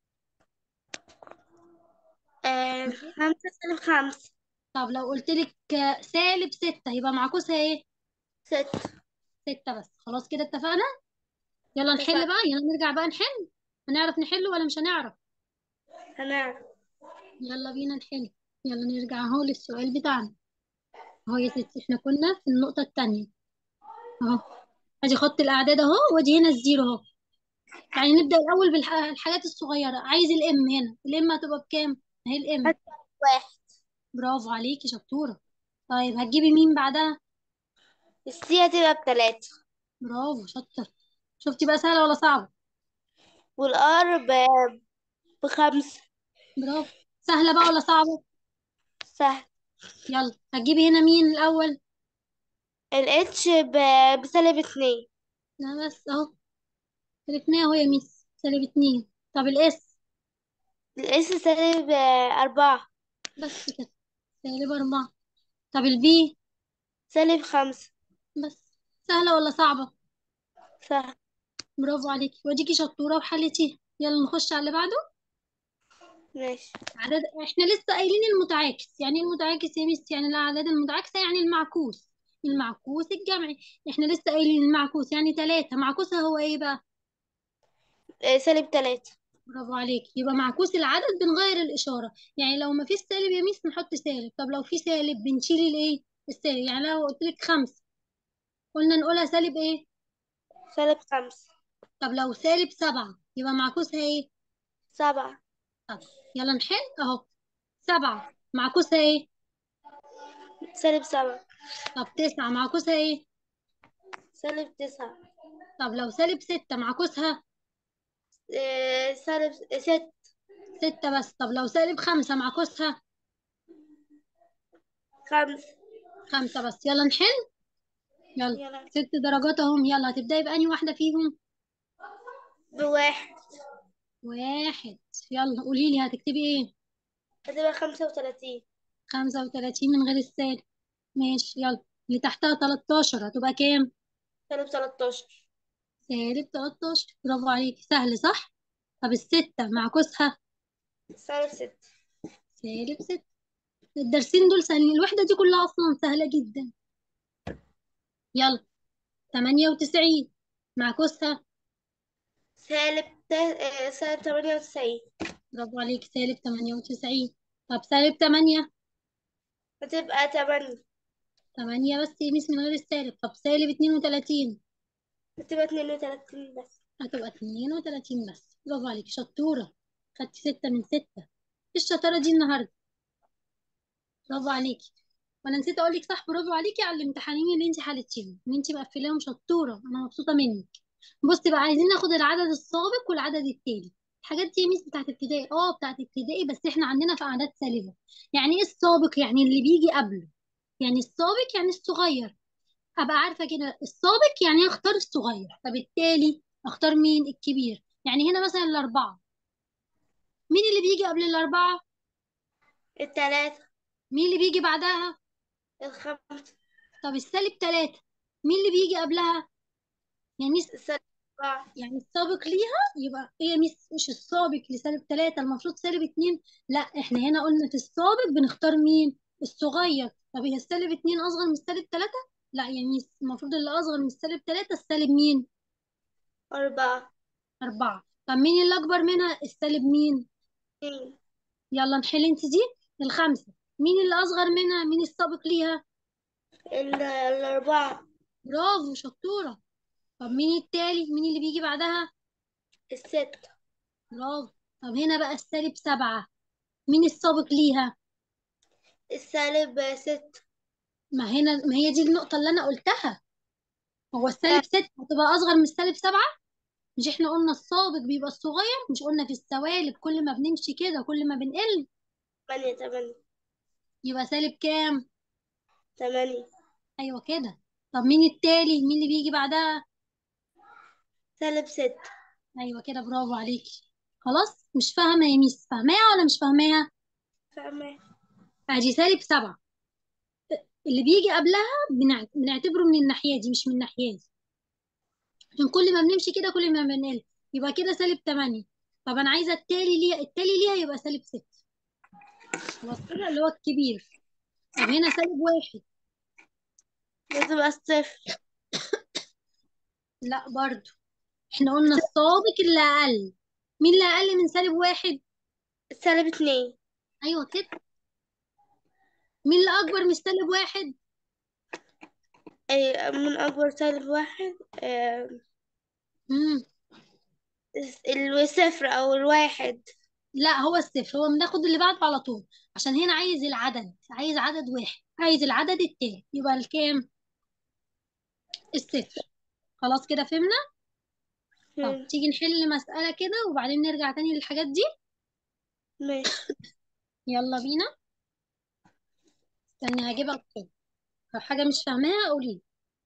Speaker 2: آه. خمسة سالب خمسة
Speaker 1: طب لو قلت لك سالب ستة يبقى معكوسها ايه
Speaker 2: ستة
Speaker 1: ستة بس خلاص كده اتفقنا يلا نحل
Speaker 2: اتفقنا
Speaker 1: بقى يلا نرجع بقى نحل هنعرف نحل ولا مش هنعرف
Speaker 2: هنعرف
Speaker 1: يلا بينا نحل يلا نرجع اهو للسؤال بتاعنا اهو يا ستي احنا كنا في النقطة التانية اهو ادي خط الاعداد اهو وادي هنا الزيرو اهو يعني نبدأ الاول بالحاجات الصغيرة عايز الام هنا الام هتبقى بكام اهي الام
Speaker 2: هات واحد
Speaker 1: برافو عليكي شطورة طيب هتجيبي مين بعدها
Speaker 2: السي هتبقى بتلاتة
Speaker 1: برافو شطر شفتي بقى سهلة ولا صعبة
Speaker 2: والار ب- بخمسة
Speaker 1: برافو سهلة بقى ولا صعبة
Speaker 2: سهل
Speaker 1: يلا هتجيبي هنا مين الأول
Speaker 2: الاتش ب- بسالب اتنين
Speaker 1: لا بس اهو سالب اتنين اهو يا ميس سالب اتنين طب الاس
Speaker 2: الاس سالب آه، أربعة
Speaker 1: بس كده سالب أربعة طب البي
Speaker 2: سالب خمسة
Speaker 1: بس سهلة ولا صعبة
Speaker 2: سهل
Speaker 1: برافو عليكي وديكي شطورة وحلتيها يلا نخش على اللي بعده
Speaker 2: ماشي
Speaker 1: عدد احنا لسه قايلين المتعاكس يعني ايه المتعاكس يا ميس يعني الاعداد المتعاكسة يعني المعكوس المعكوس الجمعي احنا لسه قايلين المعكوس يعني ثلاثة معكوسها هو ايه بقى
Speaker 2: آه، سالب تلاتة
Speaker 1: برافو عليك يبقى معكوس العدد بنغير الإشارة يعني لو ما فيش سالب يا ميس نحط سالب طب لو في سالب بنشيل الايه السالب يعني لو قلت لك خمسة قلنا نقولها سالب ايه
Speaker 2: سالب خمسة
Speaker 1: طب لو سالب سبعة يبقى معكوسها ايه
Speaker 2: سبعة
Speaker 1: طب يلا نحل اهو سبعة معكوسها ايه
Speaker 2: سالب سبعة
Speaker 1: طب تسعة معكوسها ايه
Speaker 2: سالب تسعة
Speaker 1: طب لو سالب ستة معكوسها
Speaker 2: آه، سالب ست
Speaker 1: ستة بس طب لو سالب خمسة معكوسها
Speaker 2: خمسة
Speaker 1: خمسة بس يلا نحل يلا
Speaker 2: يلا
Speaker 1: ست درجات اهم يلا هتبدأي بأنهي واحدة فيهم
Speaker 2: بواحد
Speaker 1: واحد يلا قولي لي هتكتبي ايه
Speaker 2: هتبقى خمسة وتلاتين
Speaker 1: خمسة وتلاتين من غير السالب ماشي يلا اللي تحتها تلاتاشر هتبقى كام
Speaker 2: سالب تلاتاشر
Speaker 1: سالب تلاتاشر برافو عليكي سهل صح طب الستة معكوسها
Speaker 2: سالب ست
Speaker 1: سالب ستة الدرسين دول سهلين الوحدة دي كلها أصلا سهلة جدا يلا تمانية وتسعين معكوسها
Speaker 2: سالب تا... آه، سالب تمانية وتسعين
Speaker 1: برافو عليك سالب تمانية وتسعين طب سالب تمانية
Speaker 2: هتبقى تمانية
Speaker 1: تمانية بس يميس من غير السالب طب سالب اتنين وتلاتين
Speaker 2: هتبقى اتنين وتلاتين بس
Speaker 1: هتبقى اتنين وتلاتين بس برافو عليك شطورة خدتي ستة من ستة ايه الشطارة دي النهاردة برافو عليكي وانا نسيت اقول لك صح برافو عليكي على الامتحانين اللي انت حلتيهم ان انت مقفلاهم شطورة انا مبسوطة منك بصي بقى عايزين ناخد العدد السابق والعدد التالي الحاجات دي يا ميس بتاعت ابتدائي اه بتاعت ابتدائي بس احنا عندنا في اعداد سالبة يعني ايه السابق يعني اللي بيجي قبله يعني السابق يعني الصغير ابقى عارفة كده السابق يعني اختار الصغير طب التالي اختار مين الكبير يعني هنا مثلا الاربعة مين اللي بيجي قبل الاربعة
Speaker 2: التلاتة
Speaker 1: مين اللي بيجي بعدها
Speaker 2: الخمسة
Speaker 1: طب السالب تلاتة مين اللي بيجي قبلها يعني
Speaker 2: السالب أربعة
Speaker 1: يعني السابق ليها يبقى هي مش مش السابق لسالب تلاتة المفروض سالب اتنين لا احنا هنا قلنا في السابق بنختار مين الصغير طب هي السالب اتنين اصغر من السالب تلاتة لا يعني المفروض اللي اصغر من السالب تلاتة السالب مين
Speaker 2: أربعة
Speaker 1: اربعة طب مين اللي اكبر منها السالب مين
Speaker 2: اتنين
Speaker 1: يلا نحل انت دي الخمسة مين اللي اصغر منها مين السابق ليها
Speaker 2: ال- الأربعة
Speaker 1: برافو شطورة طب مين التالي مين اللي بيجي بعدها
Speaker 2: الستة
Speaker 1: برافو طب هنا بقى السالب سبعة مين السابق ليها
Speaker 2: السالب ستة
Speaker 1: ما هنا ما هي دي النقطة اللي أنا قلتها هو السالب ستة هتبقى أصغر من السالب سبعة مش احنا قلنا السابق بيبقى الصغير مش قلنا في السوالب كل ما بنمشي كده كل ما بنقل
Speaker 2: تمانية تمانية
Speaker 1: يبقى سالب كام
Speaker 2: تمانية
Speaker 1: أيوة كده طب مين التالي مين اللي بيجي بعدها
Speaker 2: سالب ستة
Speaker 1: أيوة كده برافو عليكي خلاص مش فاهمة يا ميس فاهماها ولا مش فاهماها
Speaker 2: فاهمة
Speaker 1: ادي سالب سبعة اللي بيجي قبلها بنع- بنعتبره من الناحية دي مش من الناحية دي عشان كل ما بنمشي كده كل ما بنقل يبقى كده سالب تمانية طب أنا عايزة التالي ليها التالي ليها يبقى سالب ستة خلاص كده اللي هو الكبير طب هنا سالب واحد
Speaker 2: هتبقى الصفر
Speaker 1: لا برضو احنا قلنا السابق اللي أقل مين اللي أقل من سالب واحد
Speaker 2: سالب اتنين
Speaker 1: أيوة كده مين اللي أكبر من سالب واحد
Speaker 2: أي من أكبر سالب واحد آم،
Speaker 1: مم.
Speaker 2: الصفر أو الواحد
Speaker 1: لا هو الصفر هو بناخد اللي بعده على طول عشان هنا عايز العدد عايز عدد واحد عايز العدد التاني يبقى الكام الصفر خلاص كده فهمنا طب
Speaker 2: مم.
Speaker 1: تيجي نحل مسألة كده وبعدين نرجع تاني للحاجات دي
Speaker 2: ماشي
Speaker 1: يلا بينا استني هجيبها كده لو حاجة مش فاهماها قولي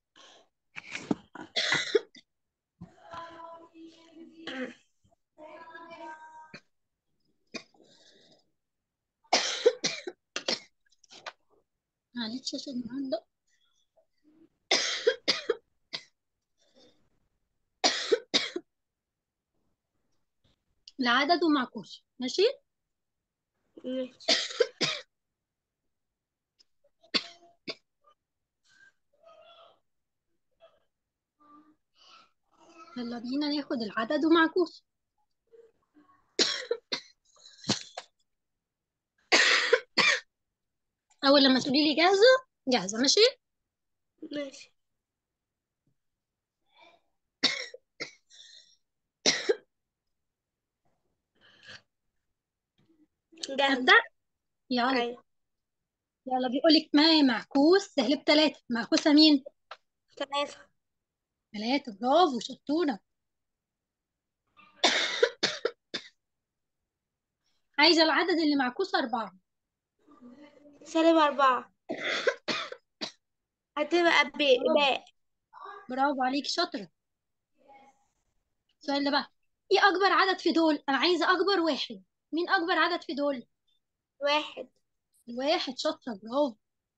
Speaker 1: معلش عشان النهارده العدد ومعكوس ماشي
Speaker 2: ماشي
Speaker 1: يلا بينا ناخد العدد ومعكوس أول لما تقولي لي جاهزة جاهزة ماشي
Speaker 2: ماشي جاهز
Speaker 1: أبدأ يلا
Speaker 2: أيوة
Speaker 1: يلا بيقولك ما معكوس سهل بتلاتة معكوسة مين؟
Speaker 2: ثلاثة
Speaker 1: تلاتة برافو شطورة عايزة العدد اللي معكوس أربعة
Speaker 2: سالب أربعة هتبقى ب
Speaker 1: برافو
Speaker 2: باء
Speaker 1: برافو عليك شاطرة السؤال اللي بقى ايه أكبر عدد في دول؟ أنا عايزة أكبر واحد مين أكبر عدد في دول؟
Speaker 2: واحد
Speaker 1: واحد شاطرة برافو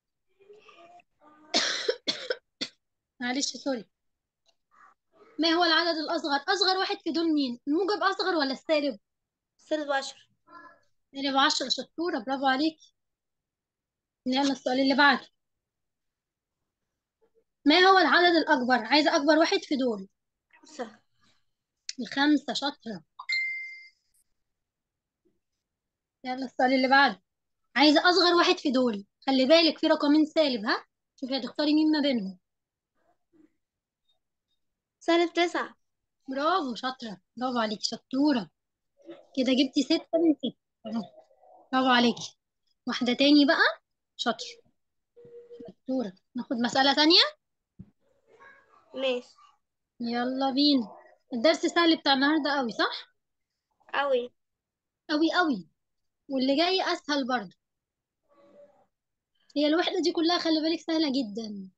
Speaker 1: معلش سوري ما هو العدد الأصغر؟ أصغر واحد في دول مين؟ الموجب أصغر ولا السالب؟
Speaker 2: سالب عشرة
Speaker 1: سالب عشرة شطورة برافو عليك يلا السؤال اللي بعده ما هو العدد الأكبر؟ عايزة أكبر واحد في دول
Speaker 2: خمسة
Speaker 1: الخمسة شاطرة يلا السؤال اللي بعده عايزة أصغر واحد في دول خلي بالك في رقمين سالب ها شوفي هتختاري مين ما بينهم
Speaker 2: سالب تسعة
Speaker 1: برافو شاطرة برافو عليك شطورة كده جبتي ستة من ستة برافو برافو عليكي واحدة تاني بقى شاطرة شطورة ناخد مسألة تانية
Speaker 2: ماشي
Speaker 1: يلا بينا الدرس سهل بتاع النهاردة قوي صح؟
Speaker 2: أوي
Speaker 1: قوي قوي واللي جاي أسهل برضه هي الوحدة دي كلها خلي بالك سهلة جدا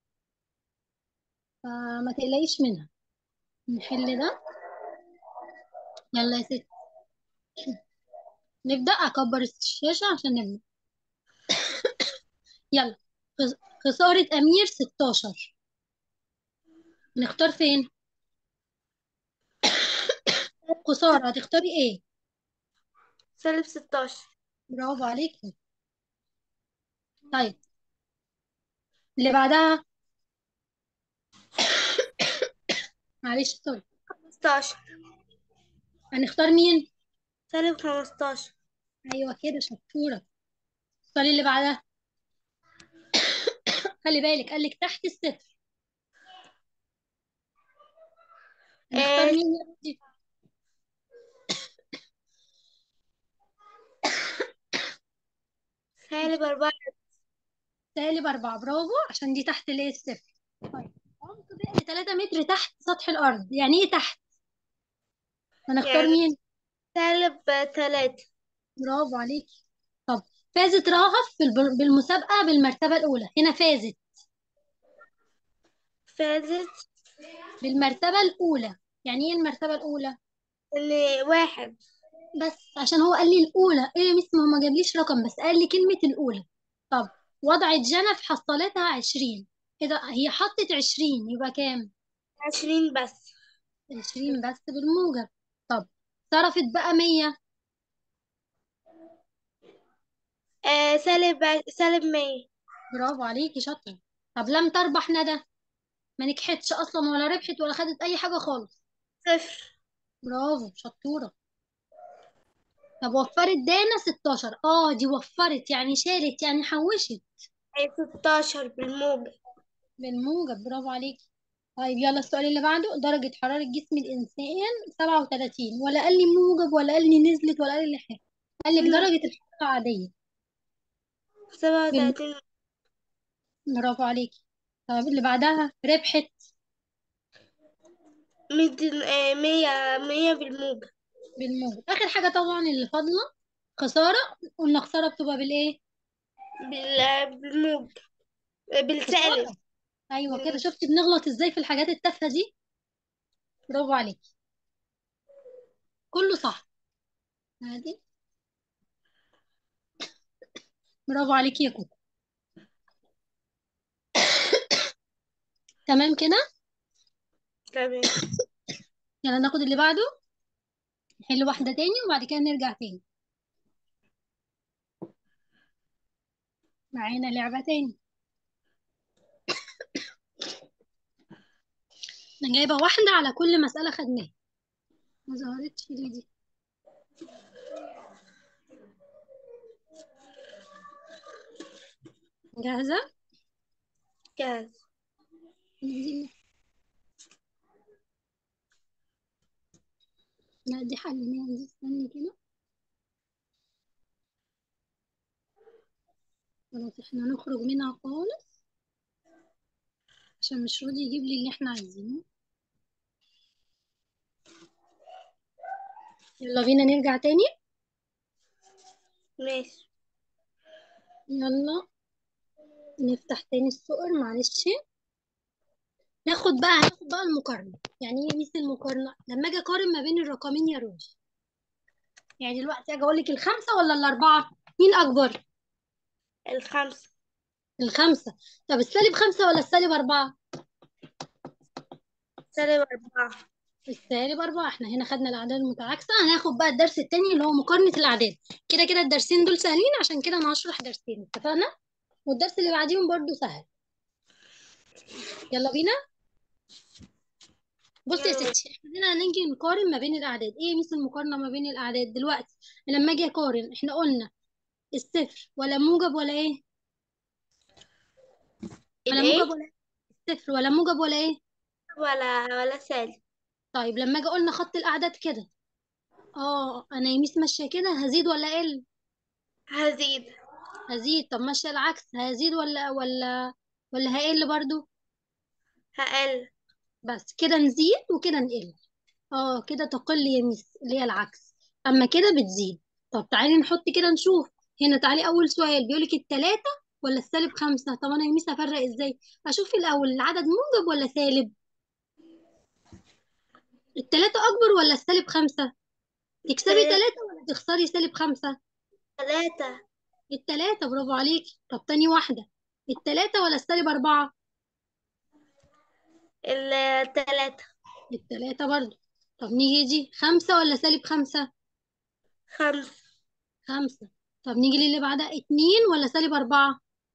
Speaker 1: فما تقلقيش منها نحل ده يلا يا ستي نبدأ أكبر الشاشة عشان نبدأ يلا خس- خسارة أمير 16 نختار فين؟ خسارة هتختاري إيه؟
Speaker 2: سالب ستاشر
Speaker 1: برافو عليكي طيب اللي بعدها معلش سوري
Speaker 2: خمستاشر
Speaker 1: هنختار مين؟
Speaker 2: سالب خمستاشر
Speaker 1: أيوة كده شطورة السؤال اللي بعدها خلي بالك قالك تحت الصفر هنختار
Speaker 2: آه
Speaker 1: مين يا بنتي؟
Speaker 2: سالب أربعة
Speaker 1: سالب أربعة برافو عشان دي تحت ليه الصفر طيب عمق بئر 3 متر تحت سطح الأرض يعني إيه تحت؟ هنختار
Speaker 2: يعني
Speaker 1: مين؟
Speaker 2: سالب تلاتة
Speaker 1: برافو عليكي طب فازت رهف في الب- بالمسابقة بالمرتبة الأولى هنا فازت
Speaker 2: فازت
Speaker 1: بالمرتبة الأولى يعني إيه المرتبة الأولى؟
Speaker 2: إن واحد
Speaker 1: بس عشان هو قال لي الأولى إيه يا ميس ما هو ما جابليش رقم بس قال لي كلمة الأولى طب وضعت جنى في حصالتها عشرين إذا هي حطت عشرين يبقى كام؟
Speaker 2: عشرين بس
Speaker 1: عشرين بس بالموجب طب صرفت بقى مية
Speaker 2: آه سالب سالب مية
Speaker 1: برافو عليكي شاطرة طب لم تربح ندى ما نجحتش أصلا ولا ربحت ولا خدت أي حاجة خالص
Speaker 2: صفر
Speaker 1: برافو شطورة طب وفرت دانا 16 اه دي وفرت يعني شالت يعني حوشت
Speaker 2: أي ستاشر بالموجب
Speaker 1: بالموجب برافو عليكي طيب يلا السؤال اللي بعده درجة حرارة جسم الإنسان 37 ولا قال لي موجب ولا قال لي نزلت ولا قال لي حاجة قال لك
Speaker 2: مم.
Speaker 1: درجة الحرارة عادية
Speaker 2: سبعة
Speaker 1: بال-
Speaker 2: وتلاتين
Speaker 1: برافو عليكي طيب اللي بعدها ربحت
Speaker 2: ميتين آه، مية مية بالموجب
Speaker 1: بالموجب آخر حاجة طبعا اللي فاضلة خسارة قلنا خسارة بتبقى بالإيه؟
Speaker 2: بال- بالموجب آه، بالسالب
Speaker 1: خسارة أيوة كده شفتي بنغلط إزاي في الحاجات التافهة دي برافو عليكي كله صح عادي برافو عليكي يا كوكو تمام كده
Speaker 2: تمام
Speaker 1: يلا ناخد اللي بعده نحل واحدة تاني وبعد كده نرجع تاني معانا لعبة تاني انا جايبة واحدة على كل مسألة خدناها ما ظهرتش ليه دي جاهزة؟
Speaker 2: جاهز
Speaker 1: ننزل لا دي حليناها دي استني كده خلاص احنا نخرج منها خالص عشان مش راضي يجيب لي اللي احنا عايزينه يلا بينا نرجع تاني
Speaker 2: ماشي
Speaker 1: يلا نفتح تاني السؤال معلش ناخد بقى هناخد بقى المقارنة يعني ايه مثل المقارنة لما اجي اقارن ما بين الرقمين يا روج يعني دلوقتي اجي اقول لك الخمسة ولا الأربعة مين أكبر
Speaker 2: الخمسة
Speaker 1: الخمسة طب السالب خمسة ولا السالب أربعة
Speaker 2: سالب أربعة
Speaker 1: السالب أربعة احنا هنا خدنا الأعداد المتعاكسة هناخد بقى الدرس التاني اللي هو مقارنة الأعداد كده كده الدرسين دول سهلين عشان كده أنا هشرح درسين اتفقنا والدرس اللي بعديهم برضو سهل يلا بينا بص يا
Speaker 2: يلا.
Speaker 1: ستي احنا هنا هنيجي نقارن ما بين الأعداد ايه مثل المقارنة ما بين الأعداد دلوقتي لما أجي أقارن احنا قلنا الصفر ولا موجب ولا ايه ولا
Speaker 2: الإيه
Speaker 1: موجب ولا ايه الصفر ولا موجب ولا ايه
Speaker 2: ولا ولا سالب
Speaker 1: طيب لما اجي قلنا خط الأعداد كده اه انا يميس ماشية كده هزيد ولا اقل
Speaker 2: هزيد
Speaker 1: هزيد طب ماشية العكس هزيد ولا ولا ولا هقل برضو
Speaker 2: هقل
Speaker 1: بس كده نزيد وكده نقل اه كده تقل يا ميس اللي هي العكس اما كده بتزيد طب تعالي نحط كده نشوف هنا تعالي اول سؤال بيقولك التلاتة ولا السالب خمسة طب انا يا ميس هفرق ازاي اشوف الاول العدد موجب ولا سالب التلاتة اكبر ولا السالب خمسة تكسبي
Speaker 2: تلاتة.
Speaker 1: تلاتة ولا تخسري سالب خمسة
Speaker 2: ثلاثة
Speaker 1: التلاتة برافو عليكي طب تاني واحدة التلاتة ولا السالب أربعة
Speaker 2: الثلاثة
Speaker 1: التلاتة برضو طب نيجي دي خمسة ولا سالب خمسة
Speaker 2: خمسة
Speaker 1: خمسة طب نيجي للي بعدها اتنين ولا سالب أربعة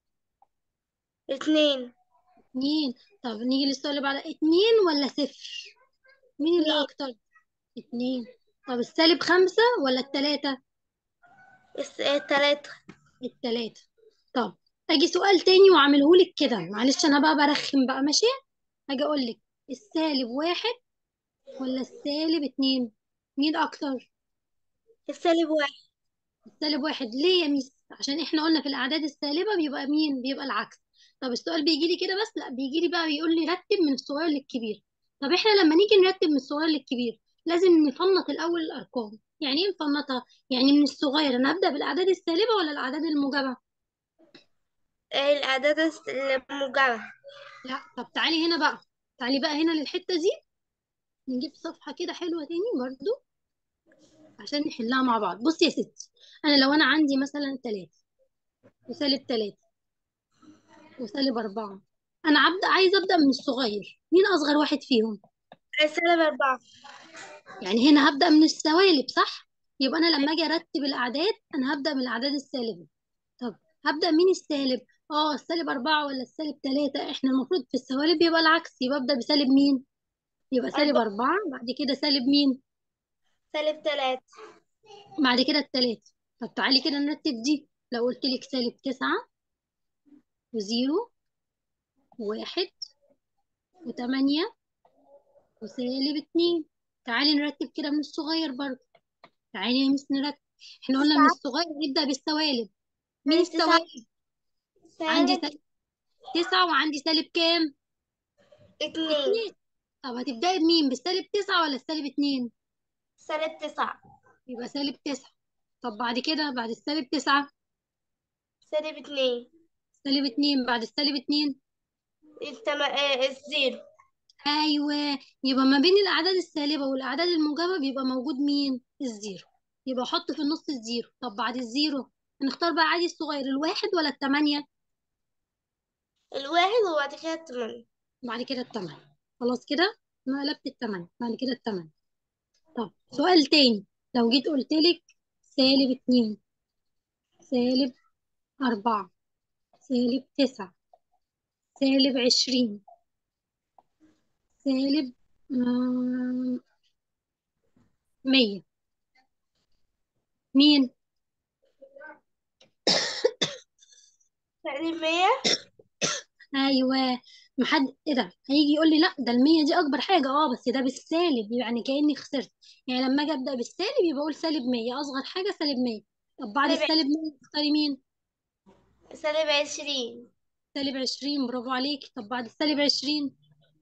Speaker 2: اتنين
Speaker 1: اتنين طب نيجي للسؤال اللي بعدها اتنين ولا صفر مين اللي
Speaker 2: اتنين.
Speaker 1: أكتر اتنين طب السالب خمسة ولا التلاتة
Speaker 2: الس- التلاتة
Speaker 1: التلاتة طب أجي سؤال تاني وأعملهولك كده معلش أنا بقى برخم بقى ماشي أجي أقولك السالب واحد ولا السالب اتنين مين أكتر
Speaker 2: السالب واحد
Speaker 1: السالب واحد ليه يا ميس عشان احنا قلنا في الاعداد السالبه بيبقى مين بيبقى العكس طب السؤال بيجي لي كده بس لا بيجي لي بقى بيقول لي رتب من الصغير للكبير طب احنا لما نيجي نرتب من الصغير للكبير لازم نفنط الاول الارقام يعني ايه نفنطها يعني من الصغير انا هبدا بالاعداد السالبه ولا الاعداد الموجبه
Speaker 2: الأعداد الس- الموجبة
Speaker 1: لا طب تعالي هنا بقى تعالي بقى هنا للحته دي نجيب صفحه كده حلوه تاني برضو عشان نحلها مع بعض بصي يا ستي انا لو انا عندي مثلا تلاتة وسالب تلاتة وسالب أربعة أنا عبد عايزة أبدأ من الصغير مين أصغر واحد فيهم؟
Speaker 2: السالب أربعة
Speaker 1: يعني هنا هبدأ من السوالب صح؟ يبقى أنا لما أجي أرتب الأعداد أنا هبدأ من الأعداد السالبة طب هبدأ مين السالب؟ اه السالب أربعة ولا السالب تلاتة احنا المفروض في السوالب يبقى العكس يبقى أبدأ بسالب مين؟ يبقى سالب
Speaker 2: أربعة.
Speaker 1: أربعة بعد كده سالب مين؟
Speaker 2: سالب تلاتة
Speaker 1: بعد كده التلاتة طب تعالي كده نرتب دي لو قلت لك سالب تسعة وزيرو وواحد وتمانية وسالب اتنين تعالي نرتب كده من الصغير برضه تعالي يا مس نرتب احنا قلنا من الصغير نبدأ بالسوالب مين
Speaker 2: من تسعة.
Speaker 1: السوالب؟ عندي
Speaker 2: سالب
Speaker 1: سالب تسعة وعندي سالب كام؟
Speaker 2: اتنين
Speaker 1: اتنين طب هتبدأي بمين بالسالب تسعة ولا السالب اتنين
Speaker 2: سالب تسعة
Speaker 1: يبقى سالب تسعة طب بعد كده بعد السالب تسعة
Speaker 2: سالب اتنين
Speaker 1: سالب اتنين بعد السالب اتنين
Speaker 2: التم... آه الزيرو
Speaker 1: ايوه يبقى ما بين الاعداد السالبه والاعداد الموجبه بيبقى موجود مين الزيرو يبقى احط في النص الزيرو طب بعد الزيرو هنختار بقى عادي الصغير الواحد ولا التمانية
Speaker 2: الواحد وبعد كده التمانية
Speaker 1: بعد كده التمانية خلاص كده انا قلبت التمانية بعد كده التمانية طب سؤال تاني لو جيت قلت لك سالب اتنين سالب أربعة سالب تسعة سالب عشرين سالب آم، مية مين
Speaker 2: سالب مية
Speaker 1: ايوه محد ايه ده هيجي يقول لي لا ده المية دي اكبر حاجه اه بس ده بالسالب يعني كاني خسرت يعني لما اجي ابدا بالسالب يبقى اقول سالب 100 اصغر حاجه سالب 100 طب بعد
Speaker 2: سالب
Speaker 1: السالب 100 تختاري مين
Speaker 2: سالب عشرين
Speaker 1: سالب 20 برافو عليك طب بعد السالب 20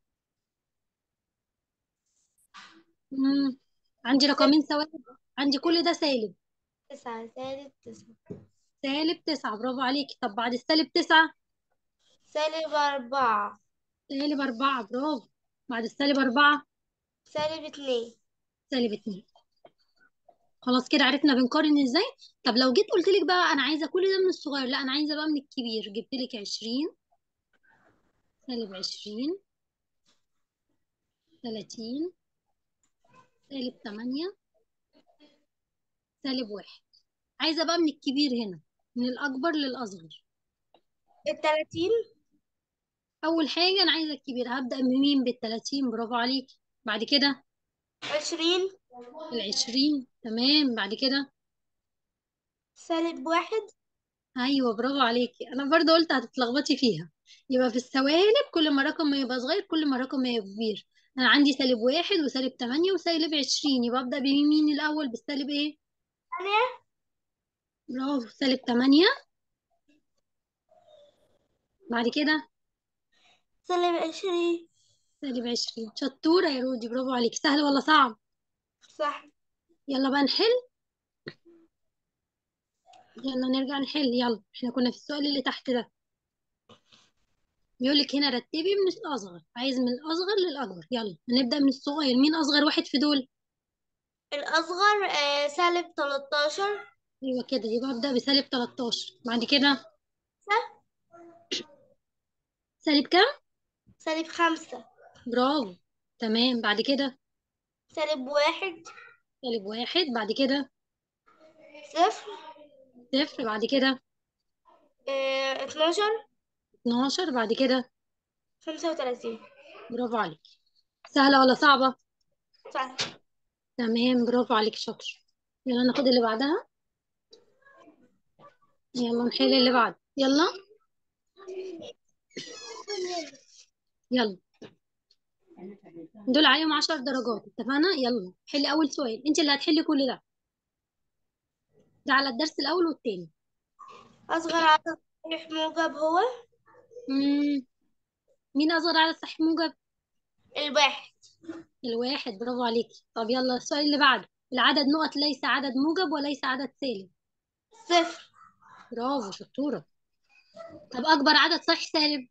Speaker 1: امم عندي رقمين سواد عندي كل ده سالب
Speaker 2: تسعة سالب تسعة
Speaker 1: سالب 9 برافو عليك طب بعد السالب 9
Speaker 2: سالب أربعة
Speaker 1: سالب 4 برافو بعد السالب 4
Speaker 2: سالب اتنين
Speaker 1: سالب 2 خلاص كده عرفنا بنقارن ازاي طب لو جيت قلت لك بقى انا عايزه كل ده من الصغير لا انا عايزه بقى من الكبير جبت لك 20 سالب 20 30 سالب 8 سالب 1 عايزه بقى من الكبير هنا من الاكبر للاصغر
Speaker 2: التلاتين
Speaker 1: اول حاجه انا عايزه الكبير هبدا من مين بال 30 برافو عليك بعد كده
Speaker 2: عشرين
Speaker 1: ال 20 تمام بعد كده
Speaker 2: سالب واحد
Speaker 1: ايوه برافو عليكي انا برضه قلت هتتلخبطي فيها يبقى في السوالب كل ما رقم ما يبقى صغير كل ما رقم ما يبقى كبير انا عندي سالب واحد وسالب تمانية وسالب عشرين يبقى ابدا بمين الاول بالسالب ايه
Speaker 2: ثانية
Speaker 1: برافو سالب تمانية بعد كده
Speaker 2: سالب عشرين
Speaker 1: سالب عشرين شطورة يا رودي برافو عليك سهل ولا صعب
Speaker 2: صح
Speaker 1: يلا بقى نحل يلا نرجع نحل يلا احنا كنا في السؤال اللي تحت ده بيقول لك هنا رتبي من الأصغر عايز من الأصغر للأكبر يلا هنبدأ من الصغير مين أصغر واحد في دول
Speaker 2: الأصغر آه سالب تلاتاشر
Speaker 1: أيوة كده يبقى أبدأ بسالب 13 بعد كده
Speaker 2: صح
Speaker 1: سالب كام؟
Speaker 2: سالب خمسة
Speaker 1: برافو تمام بعد كده
Speaker 2: سالب واحد
Speaker 1: سالب واحد بعد كده
Speaker 2: صفر
Speaker 1: صفر بعد كده
Speaker 2: آه اتناشر
Speaker 1: 12 بعد كده
Speaker 2: خمسة وتلاتين
Speaker 1: برافو عليك سهلة ولا صعبة؟
Speaker 2: صح
Speaker 1: تمام برافو عليك شاطر يلا ناخد اللي بعدها يلا نحل اللي بعد يلا يلا دول عليهم 10 درجات اتفقنا يلا حلي أول سؤال انت اللي هتحلي كل ده ده على الدرس الأول والتاني
Speaker 2: أصغر عدد صحيح موجب هو
Speaker 1: مم. مين أصغر عدد صحيح موجب؟
Speaker 2: الواحد
Speaker 1: الواحد برافو عليكي طب يلا السؤال اللي بعده العدد نقط ليس عدد موجب وليس عدد سالب
Speaker 2: صفر
Speaker 1: برافو شطورة طب أكبر عدد صحيح سالب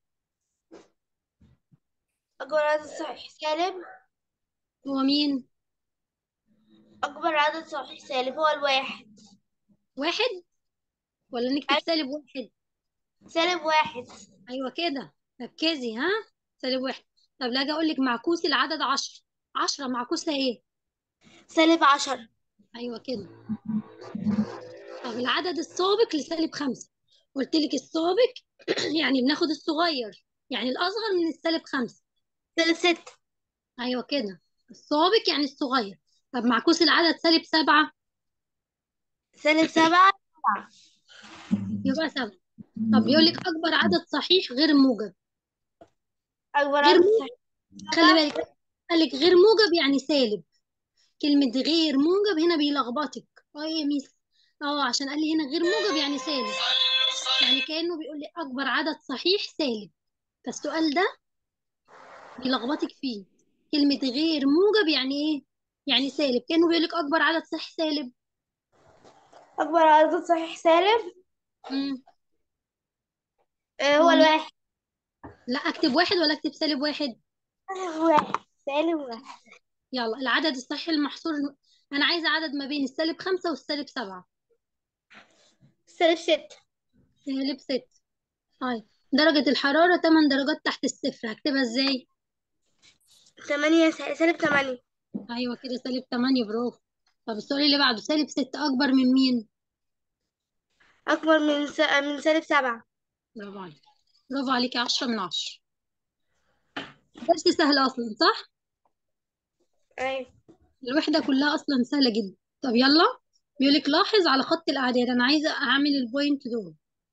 Speaker 2: أكبر عدد صحيح سالب
Speaker 1: هو مين؟
Speaker 2: أكبر عدد صحيح سالب هو الواحد
Speaker 1: واحد ولا نكتب
Speaker 2: أي-
Speaker 1: سالب واحد
Speaker 2: سالب واحد
Speaker 1: أيوة كده ركزي ها سالب واحد طب لا أجي أقول لك معكوس العدد عشرة عشرة معكوسها إيه؟
Speaker 2: سالب عشر
Speaker 1: أيوة كده طب العدد السابق لسالب خمسة قلت لك السابق يعني بناخد الصغير يعني الأصغر من السالب خمسة
Speaker 2: سالب ستة
Speaker 1: أيوة كده السابق يعني الصغير طب معكوس العدد سالب سبعة
Speaker 2: سالب سبعة
Speaker 1: يبقى سبعة طب بيقول لك أكبر عدد صحيح غير موجب
Speaker 2: أكبر
Speaker 1: غير
Speaker 2: عدد
Speaker 1: موجب
Speaker 2: صحيح
Speaker 1: خلي بالك قال لك غير موجب يعني سالب كلمة غير موجب هنا بيلخبطك اه يا ميس اه عشان قال لي هنا غير موجب يعني سالب يعني كأنه بيقول لي أكبر عدد صحيح سالب فالسؤال ده بيلخبطك فيه كلمة غير موجب يعني ايه يعني سالب كانوا بيقول لك اكبر عدد صحيح سالب
Speaker 2: أكبر عدد صحيح سالب
Speaker 1: مم.
Speaker 2: آه، هو
Speaker 1: هو مين
Speaker 2: الواحد
Speaker 1: لا اكتب واحد ولا اكتب سالب واحد
Speaker 2: واحد سالب واحد
Speaker 1: يلا العدد الصحيح المحصور انا عايزة عدد ما بين السالب خمسة والسالب سبعة
Speaker 2: سالب ستة
Speaker 1: سالب ست طيب درجة الحرارة 8 درجات تحت الصفر هكتبها ازاي
Speaker 2: تمانية س- سالب تمانية
Speaker 1: ايوه كده سالب 8 برافو طب السؤال اللي بعده سالب 6 اكبر من مين
Speaker 2: أكبر من س... من سالب سبعة
Speaker 1: برافو عليك برافو عليك 10 من 10 درس سهل اصلا صح
Speaker 2: أيوة
Speaker 1: الوحده كلها اصلا سهله جدا طب يلا بيقول لك لاحظ على خط الاعداد انا عايزه اعمل البوينت دول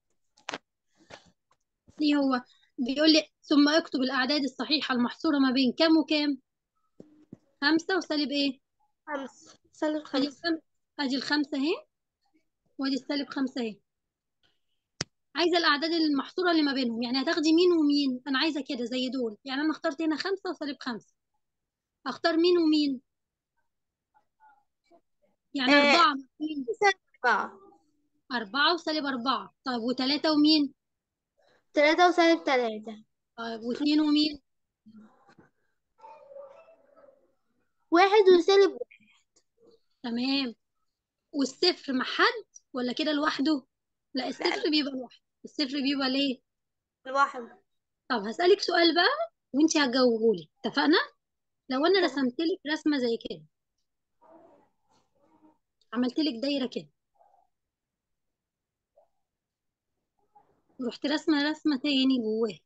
Speaker 1: ليه هو بيقول لي ثم اكتب الاعداد الصحيحه المحصوره ما بين كام وكام خمسة وسالب ايه
Speaker 2: خمسة سالب
Speaker 1: ادي
Speaker 2: خمسة
Speaker 1: الخمسة ادي الخمسة اهي وادي السالب خمسة اهي عايزة الأعداد المحصورة اللي ما بينهم يعني هتاخدي مين ومين أنا عايزة كده زي دول يعني أنا اخترت هنا خمسة وسالب خمسة أختار مين ومين يعني
Speaker 2: آه،
Speaker 1: أربعة مين
Speaker 2: سالب أربعة
Speaker 1: أربعة وسالب أربعة طيب وتلاتة ومين
Speaker 2: تلاتة وسالب تلاتة
Speaker 1: طيب واتنين ومين
Speaker 2: واحد وسالب واحد
Speaker 1: تمام والصفر مع حد ولا كده لوحده لا الصفر بيبقى لوحده الصفر بيبقى ليه
Speaker 2: الواحد
Speaker 1: طب هسألك سؤال بقى وانتي هتجاوبهولي اتفقنا لو أنا
Speaker 2: تمام.
Speaker 1: رسمت لك رسمة زي كده عملت لك دايرة كده ورحت رسمة رسمة تاني جواها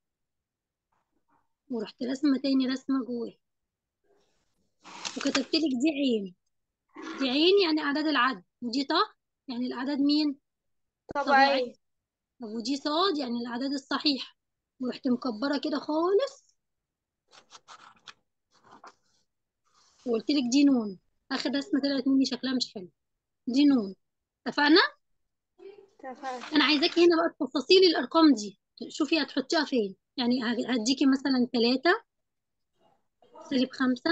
Speaker 1: ورحت رسمة تاني رسمة جواها وكتبت لك دي عين دي عين يعني أعداد العدد ودي طه يعني الأعداد مين طبيعية
Speaker 2: طبيعي
Speaker 1: طب ودي صاد يعني الأعداد الصحيحة ورحت مكبرة كده خالص وقلت لك دي نون آخر رسمة طلعت مني شكلها مش حلو دي نون اتفقنا
Speaker 2: اتفقنا
Speaker 1: أنا عايزاكي هنا بقى تفصصي لي الأرقام دي شوفي هتحطيها فين يعني هديكي مثلا تلاتة سالب خمسة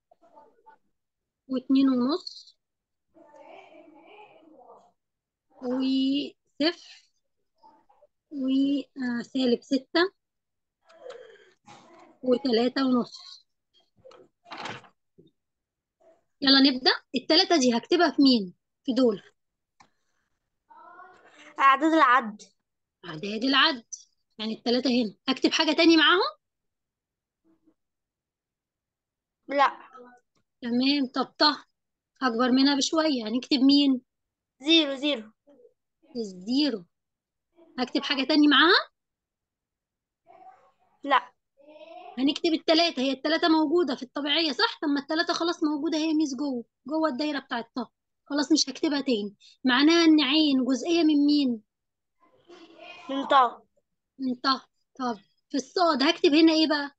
Speaker 1: واتنين ونص وصفر وسالب ستة وتلاتة ونص يلا نبدأ التلاتة دي هكتبها في مين في دول
Speaker 2: أعداد العد
Speaker 1: أعداد العد يعني التلاتة هنا هكتب حاجة تاني معاهم
Speaker 2: لا
Speaker 1: تمام طب طه أكبر منها بشوية هنكتب مين
Speaker 2: زيرو زيرو
Speaker 1: الزيرو هكتب حاجة تاني معاها
Speaker 2: لا
Speaker 1: هنكتب التلاتة هي التلاتة موجودة في الطبيعية صح طب ما التلاتة خلاص موجودة هي ميس جوه جوه الدايرة بتاعت طه خلاص مش هكتبها تاني معناها إن عين جزئية من مين
Speaker 2: من طه
Speaker 1: من طه طب في الصاد هكتب هنا إيه بقى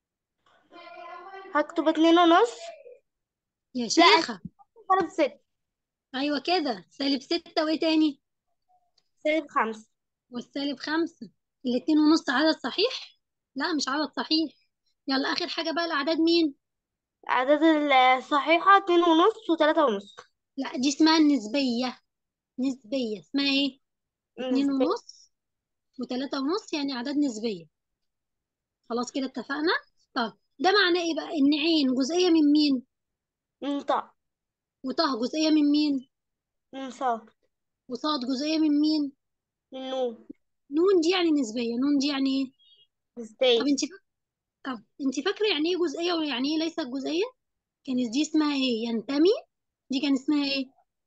Speaker 2: هكتب اتنين ونص
Speaker 1: يا
Speaker 2: لا
Speaker 1: شيخة
Speaker 2: سالب ستة
Speaker 1: أيوة كده سالب ستة وإيه تاني
Speaker 2: سالب خمسة
Speaker 1: والسالب خمسة الاتنين ونص عدد صحيح لا مش عدد صحيح يلا آخر حاجة بقى الأعداد مين
Speaker 2: أعداد الصحيحة اتنين ونص وتلاتة ونص
Speaker 1: لا دي اسمها النسبية نسبية اسمها ايه اتنين
Speaker 2: نسبة
Speaker 1: ونص وتلاتة ونص يعني أعداد نسبية خلاص كده اتفقنا طب ده معناه ايه بقى ان عين جزئية من مين
Speaker 2: من طه
Speaker 1: وطه جزئية من مين
Speaker 2: من صاد
Speaker 1: وصاد جزئية من مين
Speaker 2: من نون
Speaker 1: نون دي يعني نسبية نون دي يعني ايه طب
Speaker 2: نسبية
Speaker 1: انت فاكرة طب انت فاكرة يعني ايه جزئية ويعني ايه ليست جزئية كانت دي اسمها ايه ينتمي دي كان اسمها ايه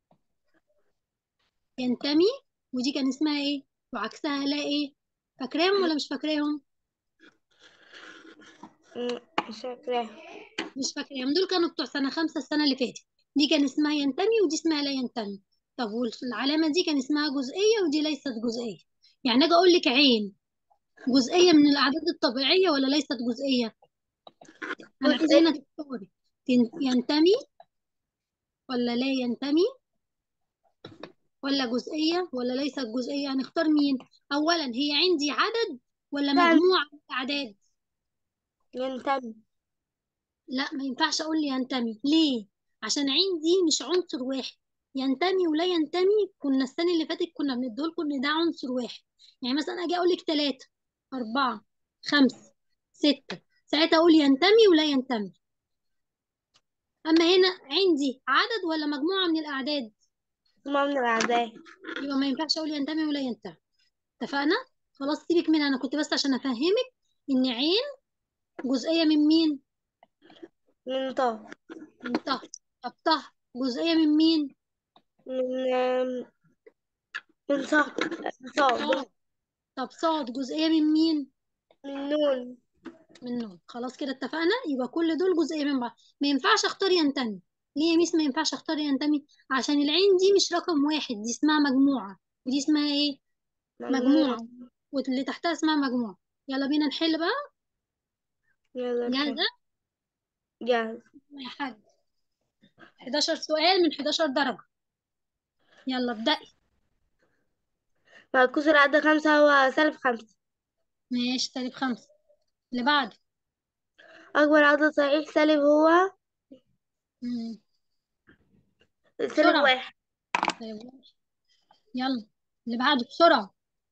Speaker 1: ينتمي ودي كان اسمها ايه وعكسها لا ايه فاكراهم ولا مش فاكراهم
Speaker 2: م- مش فاكراها
Speaker 1: مش فاكراهم دول كانوا بتوع سنة خمسة السنة اللي فاتت دي كان اسمها ينتمي ودي اسمها لا ينتمي طب والعلامة دي كان اسمها جزئية ودي ليست جزئية يعني اجي اقول لك عين جزئية من الأعداد الطبيعية ولا ليست جزئية انا عايزة
Speaker 2: جزئية
Speaker 1: هنا تختاري تن- ينتمي ولا لا ينتمي ولا جزئية ولا ليست جزئية هنختار مين أولا هي عندي عدد ولا
Speaker 2: لا
Speaker 1: مجموعة من الأعداد
Speaker 2: ينتمي
Speaker 1: لا ما ينفعش اقول ينتمي ليه عشان عندي مش عنصر واحد ينتمي ولا ينتمي كنا السنه اللي فاتت كنا بندولكم ان ده عنصر واحد يعني مثلا اجي اقول لك ثلاثة أربعة خمسة ستة ساعتها اقول ينتمي ولا ينتمي اما هنا عندي عدد ولا مجموعة من الاعداد
Speaker 2: مجموعة من الأعداد
Speaker 1: يبقى ما ينفعش اقول ينتمي ولا ينتمي اتفقنا خلاص سيبك منها انا كنت بس عشان افهمك ان عين جزئية من مين
Speaker 2: من طه
Speaker 1: من طه طب طه جزئية من مين
Speaker 2: من آم، من صاد صاد
Speaker 1: صاد طب صاد جزئية من مين
Speaker 2: من نون
Speaker 1: من نون خلاص كده اتفقنا يبقى كل دول جزئية من بعض ما ينفعش اختار ينتمي ليه يا ميس ما ينفعش اختار ينتمي عشان العين دي مش رقم واحد دي اسمها مجموعة ودي اسمها ايه
Speaker 2: مجموعة
Speaker 1: مجموعة واللي تحتها اسمها مجموعة يلا بينا نحل بقى
Speaker 2: يلا نحل.
Speaker 1: جاهزة
Speaker 2: جاهز
Speaker 1: يا حاج 11 سؤال من 11 درجة يلا ابدأي
Speaker 2: معكوس العدد خمسة هو سالب خمسة
Speaker 1: ماشي سالب خمسة اللي بعده
Speaker 2: أكبر عدد صحيح سالب هو
Speaker 1: مم.
Speaker 2: سالب
Speaker 1: بسرعة.
Speaker 2: واحد
Speaker 1: سالب واحد. يلا اللي بعده بسرعة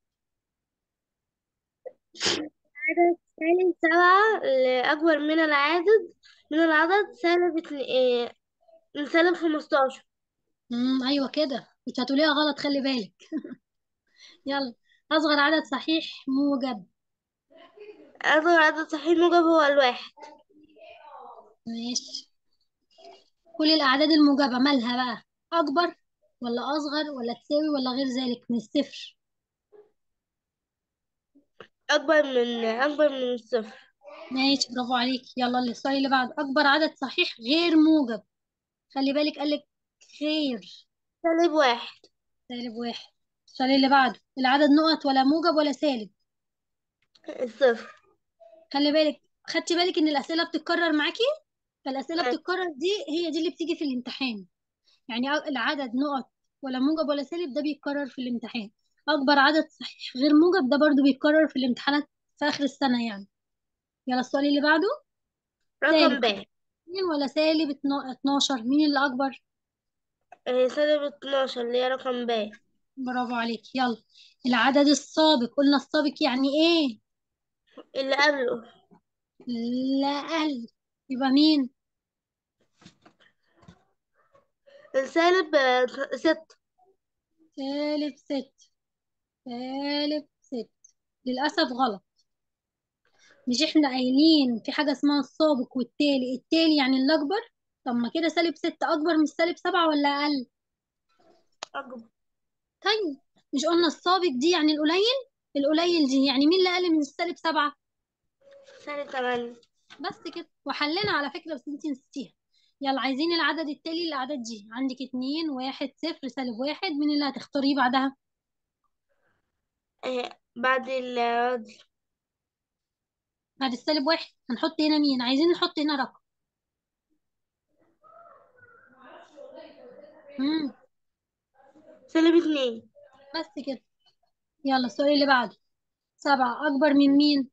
Speaker 2: عدد سالب سبعة أكبر من العدد من العدد سالب اتنين إيه، من سالب خمستاشر
Speaker 1: امم ايوه كده مش هتقوليها غلط خلي بالك يلا اصغر عدد صحيح موجب
Speaker 2: أصغر عدد صحيح موجب هو الواحد
Speaker 1: ماشي كل الاعداد الموجبه مالها بقى اكبر ولا اصغر ولا تساوي ولا غير ذلك من الصفر
Speaker 2: أكبر من أكبر من الصفر
Speaker 1: ماشي برافو عليك يلا اللي السؤال اللي بعده اكبر عدد صحيح غير موجب خلي بالك قالك غير
Speaker 2: سالب واحد
Speaker 1: سالب واحد السؤال اللي بعده العدد نقط ولا موجب ولا سالب
Speaker 2: الصفر
Speaker 1: خلي بالك خدتي بالك ان الاسئله بتتكرر معاكي فالاسئله
Speaker 2: أيوة.
Speaker 1: بتتكرر دي هي دي اللي بتيجي في الامتحان يعني أ- العدد نقط ولا موجب ولا سالب ده بيتكرر في الامتحان اكبر عدد صحيح غير موجب ده برضو بيتكرر في الامتحانات في اخر السنه يعني يلا السؤال اللي بعده
Speaker 2: رقم
Speaker 1: سالب
Speaker 2: ب
Speaker 1: اتنين ولا سالب اتنا- 12 مين اللي اكبر
Speaker 2: آه، سالب اتناشر اللي هي رقم ب
Speaker 1: برافو عليك يلا العدد السابق قلنا السابق يعني ايه
Speaker 2: اللي قبله
Speaker 1: لا اقل يبقى مين
Speaker 2: السالب آه، ستة
Speaker 1: سالب ست سالب ست للأسف غلط مش احنا قايلين في حاجة اسمها السابق والتالي التالي يعني اللي أكبر طب ما كده سالب ستة أكبر من سالب سبعة ولا أقل
Speaker 2: أكبر
Speaker 1: طيب مش قلنا السابق دي يعني القليل القليل دي يعني مين اللي أقل من السالب سبعة
Speaker 2: سالب تمانية
Speaker 1: بس كده وحلنا على فكرة بس انتي نسيتيها يلا عايزين العدد التالي الأعداد دي عندك اتنين واحد صفر سالب واحد مين اللي هتختاريه بعدها
Speaker 2: آه، بعد ال
Speaker 1: بعد السالب واحد هنحط هنا مين عايزين نحط هنا رقم مم.
Speaker 2: سالب اتنين
Speaker 1: بس كده يلا السؤال اللي بعده سبعة أكبر من مين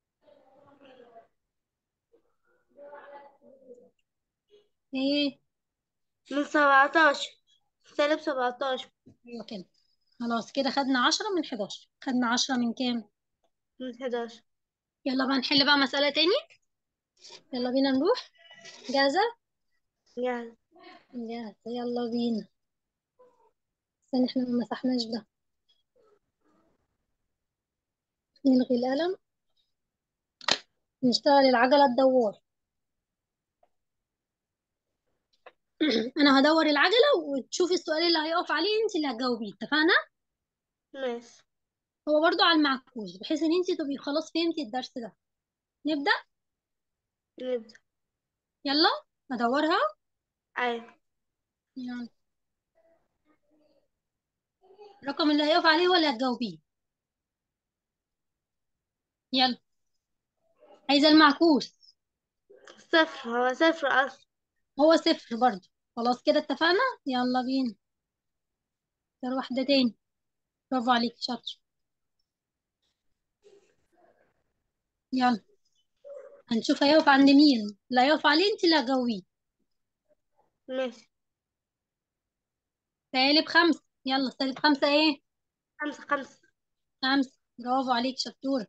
Speaker 1: ايه
Speaker 2: من سبعتاشر سالب سبعتاشر
Speaker 1: ايوه كده خلاص كده خدنا عشرة من حداشر خدنا عشرة من كام
Speaker 2: من حداشر
Speaker 1: يلا بقى نحل بقى مسألة تاني يلا بينا نروح جاهزة
Speaker 2: جاهز
Speaker 1: جاهزة يلا بينا استنى احنا ما مسحناش ده نلغي القلم نشتغل العجلة الدوار انا هدور العجلة وتشوفي السؤال اللي هيقف عليه انت اللي هتجاوبيه اتفقنا
Speaker 2: ماشي
Speaker 1: هو برضو على المعكوس بحيث ان انت تبقي خلاص فهمتي الدرس ده نبدأ
Speaker 2: نبدأ
Speaker 1: يلا ادورها
Speaker 2: أيوة
Speaker 1: يلا الرقم اللي هيقف عليه هو اللي هتجاوبيه يلا عايزة المعكوس
Speaker 2: صفر هو صفر أصلا
Speaker 1: هو صفر برضو خلاص كده اتفقنا يلا بينا اختار واحدة تاني برافو عليك شاطر يلا هنشوف هيقف عند مين لا يقف عليه انت اللي هتجاوبيه
Speaker 2: ماشي
Speaker 1: سالب خمسة يلا سالب خمسة ايه
Speaker 2: خمسة خمسة
Speaker 1: خمسة برافو عليك شطورة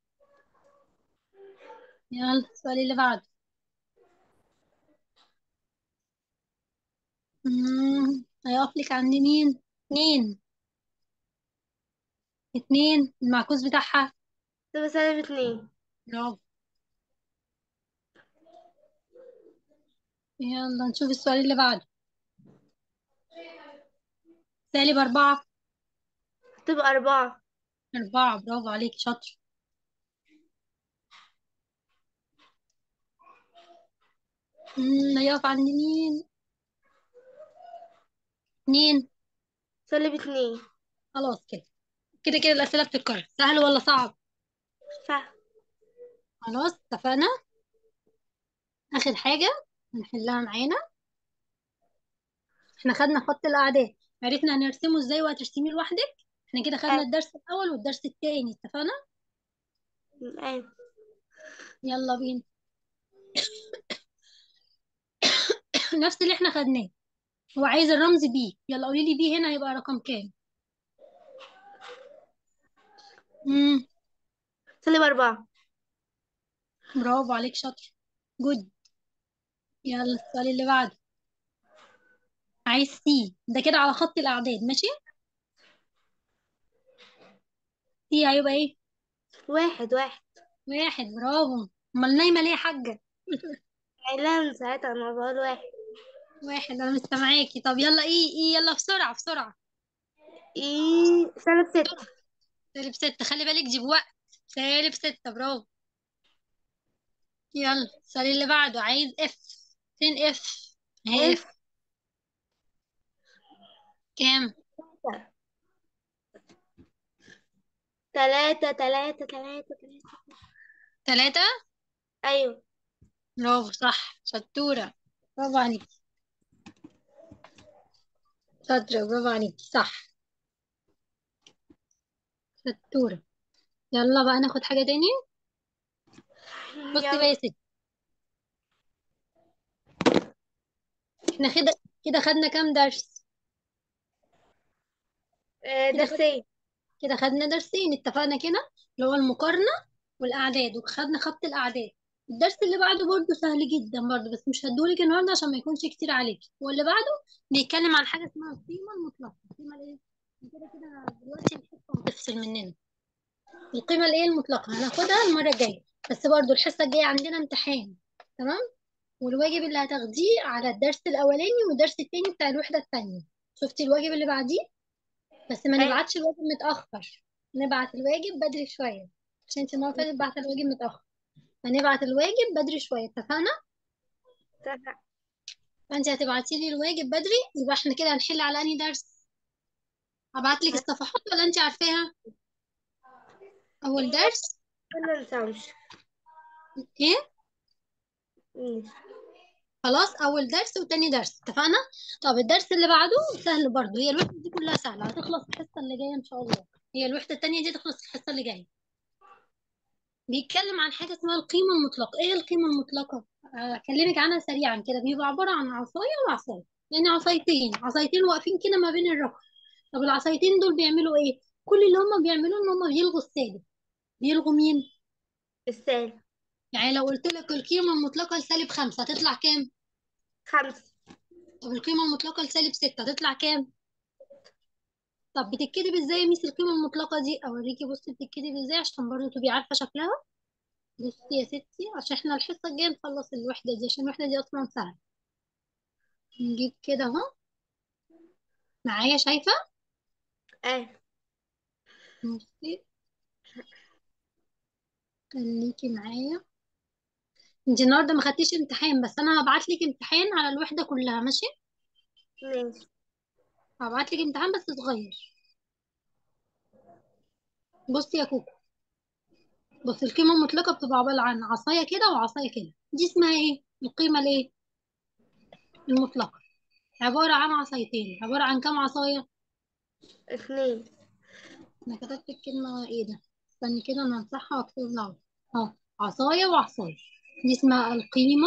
Speaker 1: يلا السؤال اللي بعده مم، هيقف لك عند مين اتنين اتنين المعكوس بتاعها
Speaker 2: تبقى سالب اتنين
Speaker 1: برافو يلا نشوف السؤال اللي بعده سالب أربعة
Speaker 2: تبقى أربعة
Speaker 1: أربعة برافو عليك شاطر مم، هيقف عند مين اتنين
Speaker 2: سالب اتنين
Speaker 1: خلاص كده كده كده الأسئلة بتتكرر سهل ولا صعب
Speaker 2: صح
Speaker 1: خلاص اتفقنا آخر حاجة هنحلها معانا احنا خدنا خط الأعداد عرفنا هنرسمه ازاي وهترسميه لوحدك احنا كده خدنا
Speaker 2: أيوة
Speaker 1: الدرس الأول والدرس التاني اتفقنا
Speaker 2: أيوة
Speaker 1: يلا بينا نفس اللي احنا خدناه هو عايز الرمز بي يلا قولي لي بي هنا هيبقى رقم كام امم
Speaker 2: سالب أربعة
Speaker 1: برافو عليك شاطر جود يلا السؤال اللي بعده عايز سي ده كده على خط الأعداد ماشي سي هيبقى ايه
Speaker 2: واحد واحد
Speaker 1: واحد برافو امال نايمة ليه يا حاجة
Speaker 2: لا من ساعتها أنا بقول واحد
Speaker 1: واحد انا مستمعاكي طب يلا ايه ايه يلا بسرعة بسرعة
Speaker 2: إيه سالب ستة
Speaker 1: سالب ستة خلي بالك دي بوقت سالب ستة برافو يلا السؤال اللي بعده عايز اف فين اف اهي
Speaker 2: اف
Speaker 1: اف كام
Speaker 2: تلاتة تلاتة تلاتة تلاتة
Speaker 1: تلاتة
Speaker 2: أيوة
Speaker 1: برافو صح شطورة برافو عليكي شاطرة برافو عليكي صح شطورة يلا بقى ناخد حاجة تاني بصي بقى
Speaker 2: يلا
Speaker 1: يا ستي احنا كده كده خدنا كام درس
Speaker 2: آه،
Speaker 1: كده خد...
Speaker 2: درسين
Speaker 1: كده خدنا درسين اتفقنا كده اللي هو المقارنة والأعداد وخدنا خط الأعداد الدرس اللي بعده برضه سهل جدا برضه بس مش هدولك النهارده عشان ما يكونش كتير عليكي واللي بعده بيتكلم عن حاجة اسمها القيمة المطلقة القيمة الايه كده كده دلوقتي الحصة بتفصل مننا القيمة الايه المطلقة هناخدها المرة الجاية بس برضه الحصة الجاية عندنا امتحان تمام والواجب اللي هتاخديه على الدرس الأولاني والدرس التاني بتاع الوحدة التانية شفتي الواجب اللي بعديه بس ما
Speaker 2: أيوة
Speaker 1: نبعتش الواجب متأخر نبعت الواجب بدري شوية عشان انت المرة اللي فاتت بعت الواجب متأخر فنبعت الواجب بدري شوية اتفقنا
Speaker 2: اتفق.
Speaker 1: فانت هتبعتي لي الواجب بدري يبقى احنا كده هنحل على انهي درس هبعت لك الصفحات ولا انت عارفاها اول
Speaker 2: إيه
Speaker 1: درس
Speaker 2: ولا نساوش
Speaker 1: ايه
Speaker 2: ماشي.
Speaker 1: خلاص اول درس وتاني درس اتفقنا طب الدرس اللي بعده سهل برضه هي الوحده دي كلها سهله هتخلص الحصه اللي جايه ان شاء الله هي الوحده التانيه دي تخلص الحصه اللي جايه بيتكلم عن حاجه اسمها القيمه المطلقه ايه القيمه المطلقه اكلمك عنها سريعا كده بيبقى عباره عن عصايه وعصايه يعني عصايتين عصايتين واقفين كده ما بين الرقم طب العصايتين دول بيعملوا ايه كل اللي هم بيعملوه ان هم بيلغوا السالب بيلغوا مين
Speaker 2: السالب
Speaker 1: يعني لو قلت لك القيمه المطلقه لسالب خمسة هتطلع كام
Speaker 2: خمسة
Speaker 1: طب القيمه المطلقه لسالب ستة هتطلع كام طب بتتكتب ازاي يا ميس القيمة المطلقة دي اوريكي بصي بتتكتب ازاي عشان برضه تبقي عارفة شكلها بصي يا ستي عشان احنا الحصة الجاية نخلص الوحدة دي عشان الوحدة دي اصلا سهلة نجيب كده اهو معايا شايفة
Speaker 2: أيوة
Speaker 1: بصي خليكي معايا انت النهارده ما خدتيش امتحان بس انا هبعت لك امتحان على الوحدة كلها ماشي
Speaker 2: ماشي
Speaker 1: هبعت لك امتحان بس صغير بصي يا كوكو بصي القيمة المطلقة بتبقى عبارة عن عصاية كده وعصاية كده دي اسمها ايه القيمة الايه المطلقة عبارة عن عصايتين عبارة عن كام عصاية
Speaker 2: اثنين
Speaker 1: انا كتبت الكلمة ايه ده استني كده انا همسحها واكتب لها اه عصاية وعصاية دي اسمها القيمة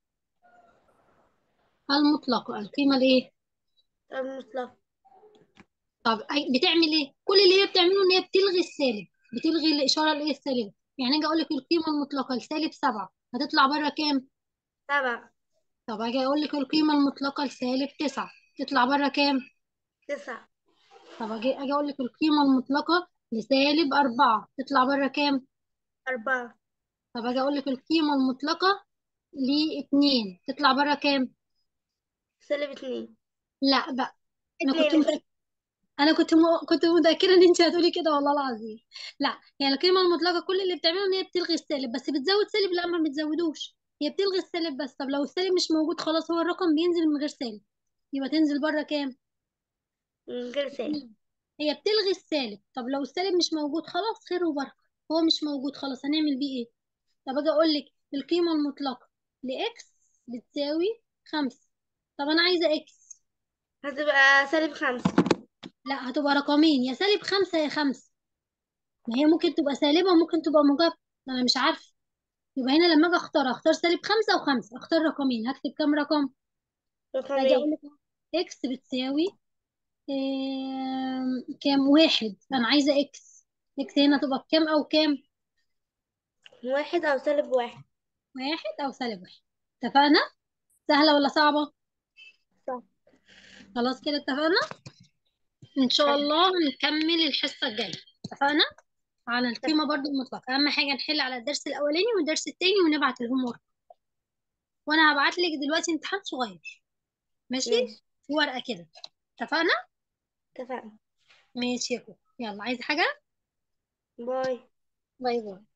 Speaker 1: المطلقة القيمة الايه
Speaker 2: المطلق
Speaker 1: طب أي- بتعمل ايه كل اللي هي بتعمله ان هي بتلغي السالب بتلغي الاشاره الايه السالبه يعني اجي اقول لك القيمه المطلقه لسالب سبعة هتطلع بره كام
Speaker 2: سبعة
Speaker 1: طب اجي اقول لك القيمه المطلقه لسالب تسعة تطلع بره كام
Speaker 2: تسعة
Speaker 1: طب اجي اجي اقول لك القيمه المطلقه لسالب أربعة تطلع بره كام
Speaker 2: أربعة
Speaker 1: طب اجي اقول لك القيمه المطلقه لاتنين تطلع بره كام
Speaker 2: سالب اتنين
Speaker 1: لا بقى انا كنت
Speaker 2: اتنين
Speaker 1: متأكدة انا كنت م... كنت متاكده ان انت هتقولي كده والله العظيم لا يعني القيمه المطلقه كل اللي بتعمله ان هي بتلغي السالب بس بتزود سالب لا ما بتزودوش هي بتلغي السالب بس طب لو السالب مش موجود خلاص هو الرقم بينزل من غير سالب يبقى تنزل بره كام
Speaker 2: من غير سالب
Speaker 1: اتنين. هي بتلغي السالب طب لو السالب مش موجود خلاص خير وبركه هو مش موجود خلاص هنعمل بيه ايه طب اجي اقول لك القيمه المطلقه لاكس بتساوي خمسة طب انا عايزه اكس
Speaker 2: هتبقى سالب خمسة
Speaker 1: لا هتبقى رقمين يا سالب خمسة يا خمسة ما هي ممكن تبقى سالبة وممكن تبقى موجبة أنا مش عارفة يبقى هنا لما أجي أختار أختار سالب خمسة وخمسة أختار رقمين هكتب كام رقم؟ هاجي أقول
Speaker 2: رقمين
Speaker 1: لك إكس بتساوي إيه... كام واحد أنا عايزة إكس إكس هنا تبقى بكام أو كام؟
Speaker 2: واحد أو سالب واحد
Speaker 1: واحد أو سالب واحد اتفقنا؟ سهلة ولا صعبة؟
Speaker 2: صح
Speaker 1: خلاص كده اتفقنا؟ إن شاء الله نكمل الحصة الجاية اتفقنا؟ على القيمة برضو المطلقة أهم حاجة نحل على الدرس الأولاني والدرس التاني ونبعت الهوم ورك وأنا هبعت لك دلوقتي امتحان صغير ماشي؟
Speaker 2: ماشي
Speaker 1: في ورقة كده اتفقنا؟
Speaker 2: اتفقنا
Speaker 1: ماشي يا كوكو يلا عايز حاجة؟
Speaker 2: باي
Speaker 1: باي باي